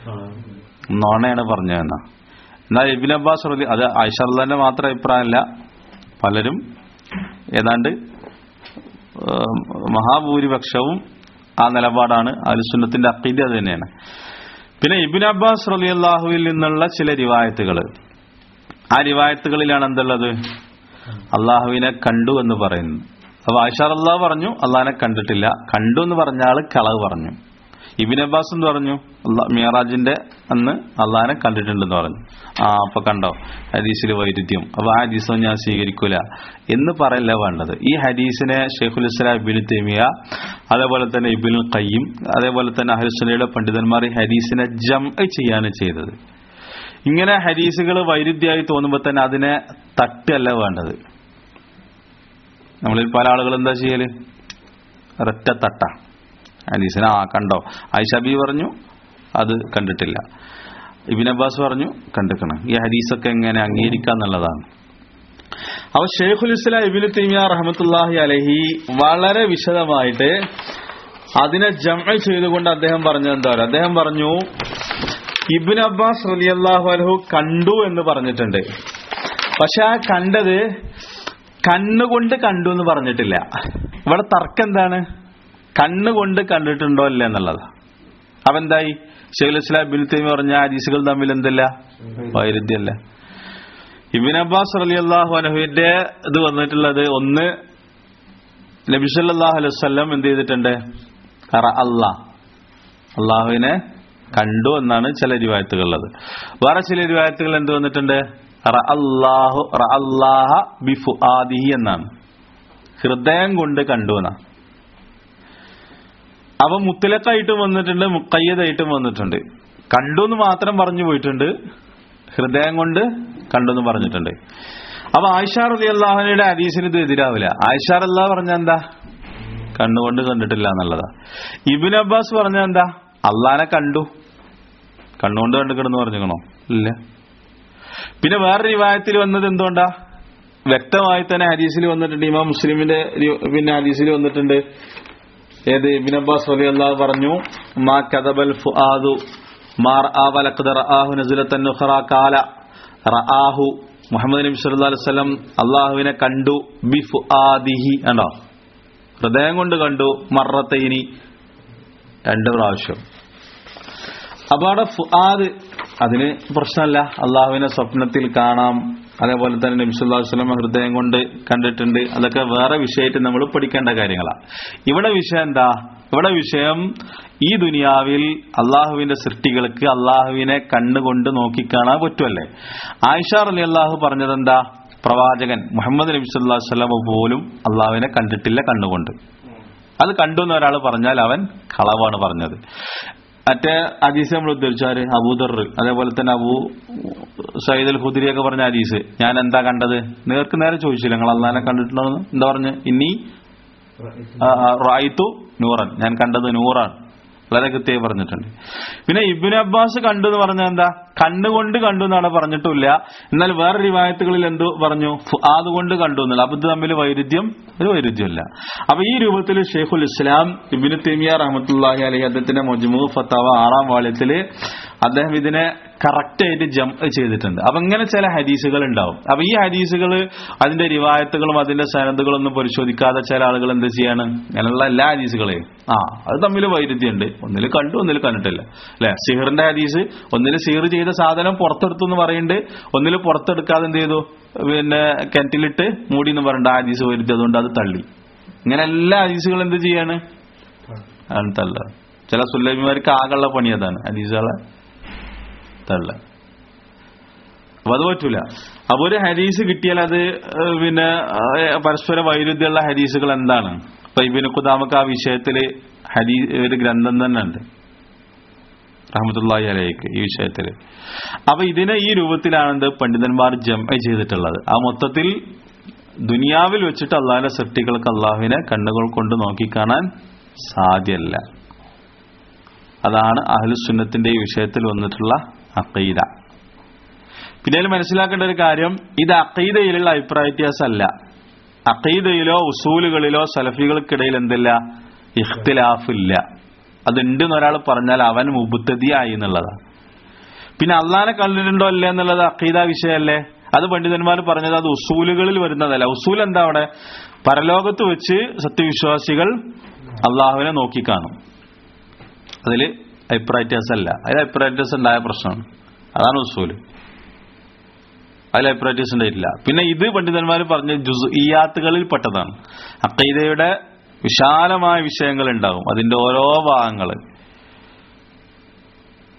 നോണയാണ് പറഞ്ഞതെന്ന എന്നാൽ ഇബിൻ അബ്ബാസ് റലി അത് ആയിഷ അള്ളാന്റെ മാത്രം അഭിപ്രായമല്ല പലരും ഏതാണ്ട് ഏഹ്, മഹാഭൂരിപക്ഷവും ആ നിലപാടാണ് അലുസുന്നത്തിന്റെ അക്കീദ അത് തന്നെയാണ് പിന്നെ ഇബിൻ അബ്ബാസ് റലി അള്ളാഹുവിൽ നിന്നുള്ള ചില റിവായത്തുകൾ ആ റിവായത്തുകളിലാണ് എന്തുള്ളത് അള്ളാഹുവിനെ കണ്ടു എന്ന് പറയുന്നു അപ്പൊ ആയിഷ അള്ളാഹ് പറഞ്ഞു അള്ളാഹിനെ കണ്ടിട്ടില്ല കണ്ടു എന്ന് പറഞ്ഞ ആള് കളവ് പറഞ്ഞു ഇബിൻ അബ്ബാസ് എന്ന് പറഞ്ഞു അല്ലാ- മിയറാജിന്റെ അന്ന് അള്ളാഹിനെ കണ്ടിട്ടുണ്ടെന്ന് പറഞ്ഞു ആ അപ്പൊ കണ്ടോ ഹദീസിൽ വൈരുദ്ധ്യം അപ്പൊ ആ ഹദീസും ഞാൻ സ്വീകരിക്കൂല എന്ന് പറയല്ല വേണ്ടത് ഈ ഹദീസിനെ ഷെയ്ഖുൽ ഇസ്ലാം ഇബിൻ തെമിയ അതേപോലെ തന്നെ ഇബിൻ ഖയ്യിം അതേപോലെ തന്നെ അഹ്ലുസുന്നയുടെ പണ്ഡിതന്മാർ ഈ ഹദീസിനെ ജം ചെയ്യാണ് ചെയ്തത് ഇങ്ങനെ ഹദീസുകൾ വൈരുദ്ധ്യമായി തോന്നുമ്പോൾ തന്നെ അതിനെ തട്ടല്ല വേണ്ടത് നമ്മളിൽ പല ആളുകൾ എന്താ ചെയ്യല് ഒരൊറ്റ തട്ട ഹദീസിനെ ആ കണ്ടോ ഐഷബി പറഞ്ഞു അത് കണ്ടിട്ടില്ല ഇബിൻ അബ്ബാസ് പറഞ്ഞു കണ്ടിക്കണം ഈ ഹദീസൊക്കെ എങ്ങനെ അംഗീകരിക്കുക എന്നുള്ളതാണ് അപ്പൊ ഷെയ്ഖുൽ ഇസ്ലാം ഇബിന് തീമിയ റഹമത്തുല്ലാഹി അലഹി വളരെ വിശദമായിട്ട് അതിനെ ജമ ചെയ്തുകൊണ്ട് അദ്ദേഹം പറഞ്ഞത് എന്താ പറയുക അദ്ദേഹം പറഞ്ഞു ഇബിൻ അബ്ബാസ് റലിയല്ലാഹു അലഹു കണ്ടു എന്ന് പറഞ്ഞിട്ടുണ്ട് പക്ഷെ ആ കണ്ടത് കണ്ണുകൊണ്ട് കണ്ടു എന്ന് പറഞ്ഞിട്ടില്ല ഇവിടെ തർക്കം എന്താണ് കണ്ണുകൊണ്ട് കണ്ടിട്ടുണ്ടോ ഇല്ല എന്നുള്ളത് അപ്പൊ എന്തായി ഷെയ്ഖുൽ ഇസ്ലാം ഇബിൻ തൈമി പറഞ്ഞ ഹദീസുകൾ തമ്മിൽ എന്തല്ല വൈരുദ്ധ്യമല്ല ഇബിൻ അബ്ബാസ് അലി അള്ളാഹു അനഹുവിന്റെ ഇത് വന്നിട്ടുള്ളത് ഒന്ന് നബി സല്ലല്ലാഹു അലൈഹി വസല്ലം എന്ത് ചെയ്തിട്ടുണ്ട് അള്ളാ അള്ളാഹുവിനെ കണ്ടു എന്നാണ് ചില രൂപായത്തുകളുള്ളത് വേറെ ചില രൂപായത്തുകൾ എന്ത് വന്നിട്ടുണ്ട് അള്ളാഹു അള്ളാഹ ബിഫു ആദിഹി എന്നാണ് ഹൃദയം കൊണ്ട് കണ്ടു എന്നാ അപ്പൊ മുത്തലക്കായിട്ടും വന്നിട്ടുണ്ട് മുക്കയ്യതായിട്ടും വന്നിട്ടുണ്ട് കണ്ടു എന്ന് മാത്രം പറഞ്ഞു പോയിട്ടുണ്ട് ഹൃദയം കൊണ്ട് കണ്ടു എന്ന് പറഞ്ഞിട്ടുണ്ട് അപ്പൊ ആയിഷാർ അലി അള്ളാഹുനയുടെ ഹദീസിന് ഇത് എതിരാവില്ല ആയിഷാർ അള്ളാഹ് പറഞ്ഞ എന്താ കണ്ണുകൊണ്ട് കണ്ടിട്ടില്ല എന്നുള്ളതാ ഇബിൻ അബ്ബാസ് പറഞ്ഞ എന്താ അള്ളാനെ കണ്ടു കണ്ണുകൊണ്ട് കണ്ടിക്കണെന്ന് പറഞ്ഞിക്കണോ ഇല്ല പിന്നെ വേറെ റിവായത്തിൽ വന്നത് എന്തുകൊണ്ടാ വ്യക്തമായി തന്നെ ഹദീസിൽ വന്നിട്ടുണ്ട് ഇമാം മുസ്ലിമിന്റെ രി- പിന്നെ ഹദീസിൽ വന്നിട്ടുണ്ട് ഏത് ഇബിൻ അബ്ബാസ് അലി അള്ളാഹ് പറഞ്ഞു മാ കദബൽ ഫുആദു മാർ ആവലഖദ റആഹു നസുലത്തൻ ഉഖറ കാല റആഹു മുഹമ്മദ് നബി സല്ലല്ലാഹു അലൈഹി വസല്ലം അള്ളാഹുവിനെ കണ്ടു ബി ഫുആദിഹി കണ്ടോ ഹൃദയം കൊണ്ട് കണ്ടു മറത്തൈനി രണ്ട് പ്രാവശ്യം അപ്പൊ അവിടെ ഫുആദ് അതിന് പ്രശ്നമല്ല അള്ളാഹുവിനെ സ്വപ്നത്തിൽ കാണാം അതേപോലെ തന്നെ നബി സല്ലല്ലാഹു അലൈഹി വസല്ലം ഹൃദയം കൊണ്ട് കണ്ടിട്ടുണ്ട് അതൊക്കെ വേറെ വിഷയമായിട്ട് നമ്മൾ പഠിക്കേണ്ട കാര്യങ്ങളാണ് ഇവിടെ വിഷയം എന്താ ഇവിടെ വിഷയം ഈ ദുനിയാവിൽ അള്ളാഹുവിന്റെ സൃഷ്ടികൾക്ക് അള്ളാഹുവിനെ കണ്ണുകൊണ്ട് നോക്കിക്കാണാൻ പറ്റുമല്ലേ ആയിഷ അലി അള്ളാഹു പറഞ്ഞതെന്താ പ്രവാചകൻ മുഹമ്മദ് നബി സല്ലല്ലാഹു അലൈഹി വസല്ലം പോലും അള്ളാഹുവിനെ കണ്ടിട്ടില്ല കണ്ണുകൊണ്ട് അത് കണ്ടു എന്ന് ഒരാൾ പറഞ്ഞാൽ അവൻ കളവാണ് പറഞ്ഞത് മറ്റേ ഹദീസ് നമ്മൾ ഉദ്ധരിച്ചാല് അബൂദർ അതേപോലെ തന്നെ അബൂ സയ്യിദ് അൽ ഖുദരിയൊക്കെ പറഞ്ഞ ഹദീസ് ഞാൻ എന്താ കണ്ടത് നേർക്ക് നേരെ ചോദിച്ചില്ല നിങ്ങൾ അള്ളാഹിനെ കണ്ടിട്ടുണ്ടോ എന്ന്? എന്താ പറഞ്ഞ് ഇനി റായിത്തു നൂറൻ ഞാൻ കണ്ടത് നൂറാണ് വളരെ കൃത്യമായി പറഞ്ഞിട്ടുണ്ട് പിന്നെ ഇബിൻ അബ്ബാസ് കണ്ടു എന്ന് പറഞ്ഞാൽ എന്താ കണ്ണുകൊണ്ട് കണ്ടു എന്നാണ് പറഞ്ഞിട്ടില്ല എന്നാൽ വേറെ റിവായത്തുകളിൽ എന്തു പറഞ്ഞു ഫുആദ് കൊണ്ട് കണ്ടു എന്നുള്ള അപ്പൊ ഇത് തമ്മിൽ വൈരുദ്ധ്യം ഒരു വൈരുദ്ധ്യമില്ല അപ്പൊ ഈ രൂപത്തിൽ ഷെയ്ഖുൽ ഇസ്ലാം ഇബിന് തെമിയ റഹമത്തുല്ലാഹി അലഹി അദ്ദേഹത്തിന്റെ മൊജ്മു ഫത്താവ ആറാം വാള്യത്തില് അദ്ദേഹം ഇതിനെ കറക്റ്റ് ആയിട്ട് ജം ചെയ്തിട്ടുണ്ട് അപ്പൊ ഇങ്ങനെ ചില ഹദീസുകൾ ഉണ്ടാവും അപ്പൊ ഈ ഹദീസുകൾ അതിന്റെ റിവായത്തുകളും അതിന്റെ സനദുകളും ഒന്നും പരിശോധിക്കാതെ ചില ആളുകൾ എന്ത് ചെയ്യാണ് അങ്ങനെയുള്ള എല്ലാ ഹദീസുകളെയും ആ അത് തമ്മിൽ വൈരുദ്ധ്യമുണ്ട് ഒന്നിൽ കണ്ടു ഒന്നിൽ കണ്ടിട്ടില്ല അല്ലെ സിഹറിന്റെ ഹദീസ് ഒന്നിൽ സിഹർ ചെയ്ത സാധനം പുറത്തെടുത്തു എന്ന് പറയുന്നുണ്ട് ഒന്നിൽ പുറത്തെടുക്കാതെ എന്ത് ചെയ്തു പിന്നെ കിണറ്റിലിട്ട് മൂടി എന്ന് പറഞ്ഞിട്ട് ആ ഹദീസ് വരുത്തി അതുകൊണ്ട് അത് തള്ളി ഇങ്ങനെ എല്ലാ ഹദീസുകളും എന്ത് ചെയ്യാണ് ആണ് തള്ള ചില സുല്ലഭിമാർക്ക് ആകെയുള്ള പണി അതാണ് ഹദീസുകളെ തള്ള അപ്പൊ അത് പറ്റൂല അപ്പൊ ഒരു ഹദീസ് കിട്ടിയാൽ അത് ഏഹ്, പിന്നെ ഏഹ്, പരസ്പര വൈരുദ്ധ്യമുള്ള ഹദീസുകൾ എന്താണ് ഇപ്പൊ ഇബിന് കുദാമക്ക് ആ വിഷയത്തില് ഹദീ ഒരു ഗ്രന്ഥം തന്നെ ഉണ്ട് റഹമത്തുള്ളാഹി അലൈക്ക് ഈ വിഷയത്തില് അപ്പൊ ഇതിനെ ഈ രൂപത്തിലാണ് എന്ത് പണ്ഡിതന്മാർ ജം ചെയ്തിട്ടുള്ളത് ആ മൊത്തത്തിൽ ദുനിയാവിൽ വെച്ചിട്ട് അള്ളാഹിന്റെ സൃഷ്ടികൾക്ക് അള്ളാഹുവിനെ കണ്ണുകൾ കൊണ്ട് നോക്കിക്കാണാൻ സാധ്യല്ല അതാണ് അഹ്ലുസുന്നത്തിന്റെ ഈ വിഷയത്തിൽ വന്നിട്ടുള്ള അക്കീദ പിന്നെ ഇതിൽ മനസ്സിലാക്കേണ്ട ഒരു കാര്യം ഇത് അക്കീദയിലുള്ള അഭിപ്രായ വ്യത്യാസമല്ല അക്കീദയിലോ ഉസൂലുകളിലോ സലഫികൾക്കിടയിൽ എന്തില്ല ഇഖ്തിലാഫില്ല അതുണ്ട് എന്നൊരാൾ പറഞ്ഞാൽ അവൻ മുബുദ്ധതിയായി എന്നുള്ളതാണ് പിന്നെ അള്ളാനെ കണ്ടിട്ടുണ്ടോ അല്ലേ എന്നുള്ളത് അക്കീദ വിഷയമല്ലേ അത് പണ്ഡിതന്മാർ പറഞ്ഞത് അത് ഉസൂലുകളിൽ വരുന്നതല്ല ഉസൂൽ എന്താ അവിടെ പരലോകത്ത് വെച്ച് സത്യവിശ്വാസികൾ അള്ളാഹുവിനെ നോക്കിക്കാണും അതിൽ അഭിപ്രായ വ്യത്യാസമല്ല അതിൽ അഭിപ്രായ വ്യത്യാസം ഉണ്ടായ പ്രശ്നമാണ് അതാണ് ഉസൂല് അതിൽ അഭിപ്രായ വ്യത്യാസം ഉണ്ടായിട്ടില്ല പിന്നെ ഇത് പണ്ഡിതന്മാർ പറഞ്ഞ ജുസ്ഇയാത്തുകളിൽ പെട്ടതാണ് അക്കീദയുടെ വിശാലമായ വിഷയങ്ങൾ ഉണ്ടാകും അതിന്റെ ഓരോ ഭാഗങ്ങൾ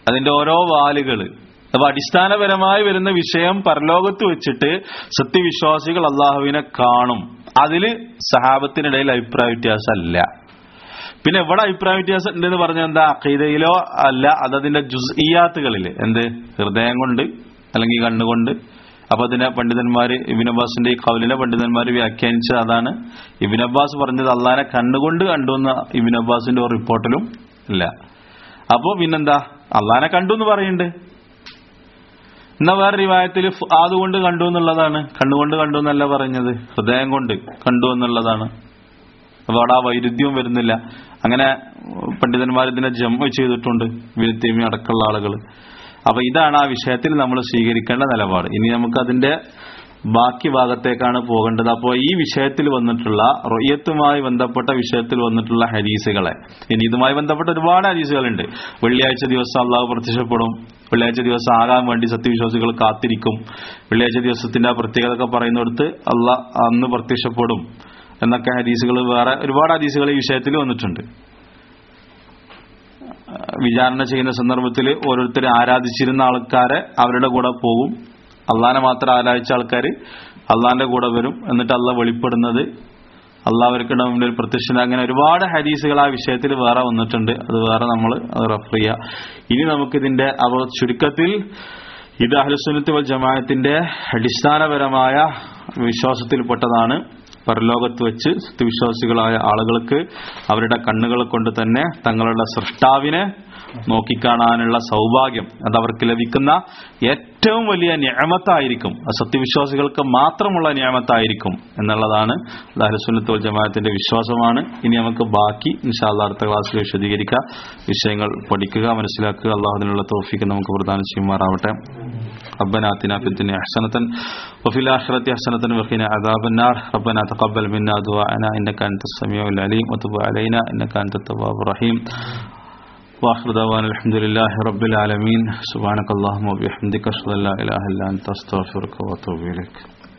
അതിന്റെ ഓരോ വാലുകള് അപ്പൊ അടിസ്ഥാനപരമായി വരുന്ന വിഷയം പരലോകത്ത് വെച്ചിട്ട് സത്യവിശ്വാസികൾ അള്ളാഹുവിനെ കാണും അതില് സഹാബത്തിനിടയിൽ അഭിപ്രായ വ്യത്യാസമല്ല പിന്നെ എവിടെ അഭിപ്രായ വ്യത്യാസം ഉണ്ടെന്ന് പറഞ്ഞാൽ എന്താ അഖീദയിലോ അല്ല അതതിന്റെ ജുസ്ഇയാത്തുകളിൽ എന്ത് ഹൃദയം കൊണ്ട് അല്ലെങ്കിൽ കണ്ണുകൊണ്ട് അപ്പൊ അതിനെ പണ്ഡിതന്മാര് ഇബിൻ അബ്ബാസിന്റെ ഈ കൗലിനെ പണ്ഡിതന്മാര് വ്യാഖ്യാനിച്ചത് അതാണ് ഇബിൻ അബ്ബാസ് പറഞ്ഞത് അള്ളാനെ കണ്ണുകൊണ്ട് കണ്ടു എന്ന ഇബിൻ അബ്ബാസിന്റെ ഒരു റിപ്പോർട്ടിലും ഇല്ല അപ്പോ പിന്നെന്താ അള്ളാനെ കണ്ടു എന്ന് പറയുന്നുണ്ട് എന്നാ വേറെ റിവായത്തിൽ അതുകൊണ്ട് കണ്ടു എന്നുള്ളതാണ് കണ്ണുകൊണ്ട് കണ്ടു എന്നല്ല പറഞ്ഞത് ഹൃദയം കൊണ്ട് കണ്ടു എന്നുള്ളതാണ് അപ്പൊ അവിടെ ആ വൈരുദ്ധ്യവും വരുന്നില്ല അങ്ങനെ പണ്ഡിതന്മാർ ഇതിനെ ജമ്മ ചെയ്തിട്ടുണ്ട് വിരുത്തേമി അടക്കമുള്ള ആളുകൾ അപ്പൊ ഇതാണ് ആ വിഷയത്തിൽ നമ്മൾ സ്വീകരിക്കേണ്ട നിലപാട് ഇനി നമുക്ക് അതിന്റെ ബാക്കി ഭാഗത്തേക്കാണ് പോകേണ്ടത് അപ്പോൾ ഈ വിഷയത്തിൽ വന്നിട്ടുള്ള റൊയ്യത്തുമായി ബന്ധപ്പെട്ട വിഷയത്തിൽ വന്നിട്ടുള്ള ഹദീസുകളെ ഇനി ഇതുമായി ബന്ധപ്പെട്ട ഒരുപാട് ഹദീസുകളുണ്ട് വെള്ളിയാഴ്ച ദിവസം അള്ളാഹു പ്രത്യക്ഷപ്പെടും വെള്ളിയാഴ്ച ദിവസം ആകാൻ വേണ്ടി സത്യവിശ്വാസികൾ കാത്തിരിക്കും വെള്ളിയാഴ്ച ദിവസത്തിന്റെ ആ പ്രത്യേകത ഒക്കെ പറയുന്നിടത്ത് അള്ളാഹ് അന്ന് പ്രത്യക്ഷപ്പെടും എന്നൊക്കെ ഹദീസുകൾ വേറെ ഒരുപാട് ഹദീസുകൾ ഈ വിഷയത്തിൽ വന്നിട്ടുണ്ട് വിചാരണ ചെയ്യുന്ന സന്ദർഭത്തിൽ ഓരോരുത്തർ ആരാധിച്ചിരുന്ന ആൾക്കാരെ അവരുടെ കൂടെ പോകും അള്ളാനെ മാത്രം ആരാധിച്ച ആൾക്കാർ അള്ളാന്റെ കൂടെ വരും എന്നിട്ട് അള്ള വെളിപ്പെടുന്നത് അള്ളാഹർക്കിടെ മുന്നിൽ പ്രത്യക്ഷന അങ്ങനെ ഒരുപാട് ഹദീസുകൾ ആ വിഷയത്തിൽ വേറെ വന്നിട്ടുണ്ട് അത് വേറെ നമ്മൾ റെഫർ ചെയ്യുക ഇനി നമുക്കിതിന്റെ അവ ചുരുക്കത്തിൽ ഇത് അഹ്ലുസുന്നത്ത് വൽ ജമാഅത്തിന്റെ അടിസ്ഥാനപരമായ വിശ്വാസത്തിൽപ്പെട്ടതാണ് പരലോകത്ത് വെച്ച് സത്യവിശ്വാസികളായ ആളുകൾക്ക് അവരുടെ കണ്ണുകൾ കൊണ്ട് തന്നെ തങ്ങളുടെ സൃഷ്ടാവിനെ നോക്കിക്കാണാനുള്ള സൗഭാഗ്യം അത് അവർക്ക് ലഭിക്കുന്ന ഏറ്റവും വലിയ ന്യാമത്തായിരിക്കും സത്യവിശ്വാസികൾക്ക് മാത്രമുള്ള ന്യാമത്തായിരിക്കും എന്നുള്ളതാണ് ദാഹസുന്നത്തോൽ ജമാഅത്തിന്റെ വിശ്വാസമാണ് ഇനി നമുക്ക് ബാക്കി ഇൻഷാല്ല അടുത്ത ക്ലാസ്സിൽ വിശദീകരിക്കുക വിഷയങ്ങൾ പഠിക്കുക മനസ്സിലാക്കുക അള്ളാഹുദിനുള്ള തോഫിക്ക് നമുക്ക് പ്രദാനം ചെയ്യുമാറാവട്ടെ ربنا آتنا في الدنيا حسنة وفي الآخرة حسنة وقنا عذاب النار ربنا تقبل منا دعاءنا إنك أنت السميع العليم وتب علينا إنك أنت التواب الرحيم واخر دعوانا الحمد لله رب العالمين سبحانك اللهم وبحمدك اشهد ان لا اله الا انت استغفرك واتوب اليك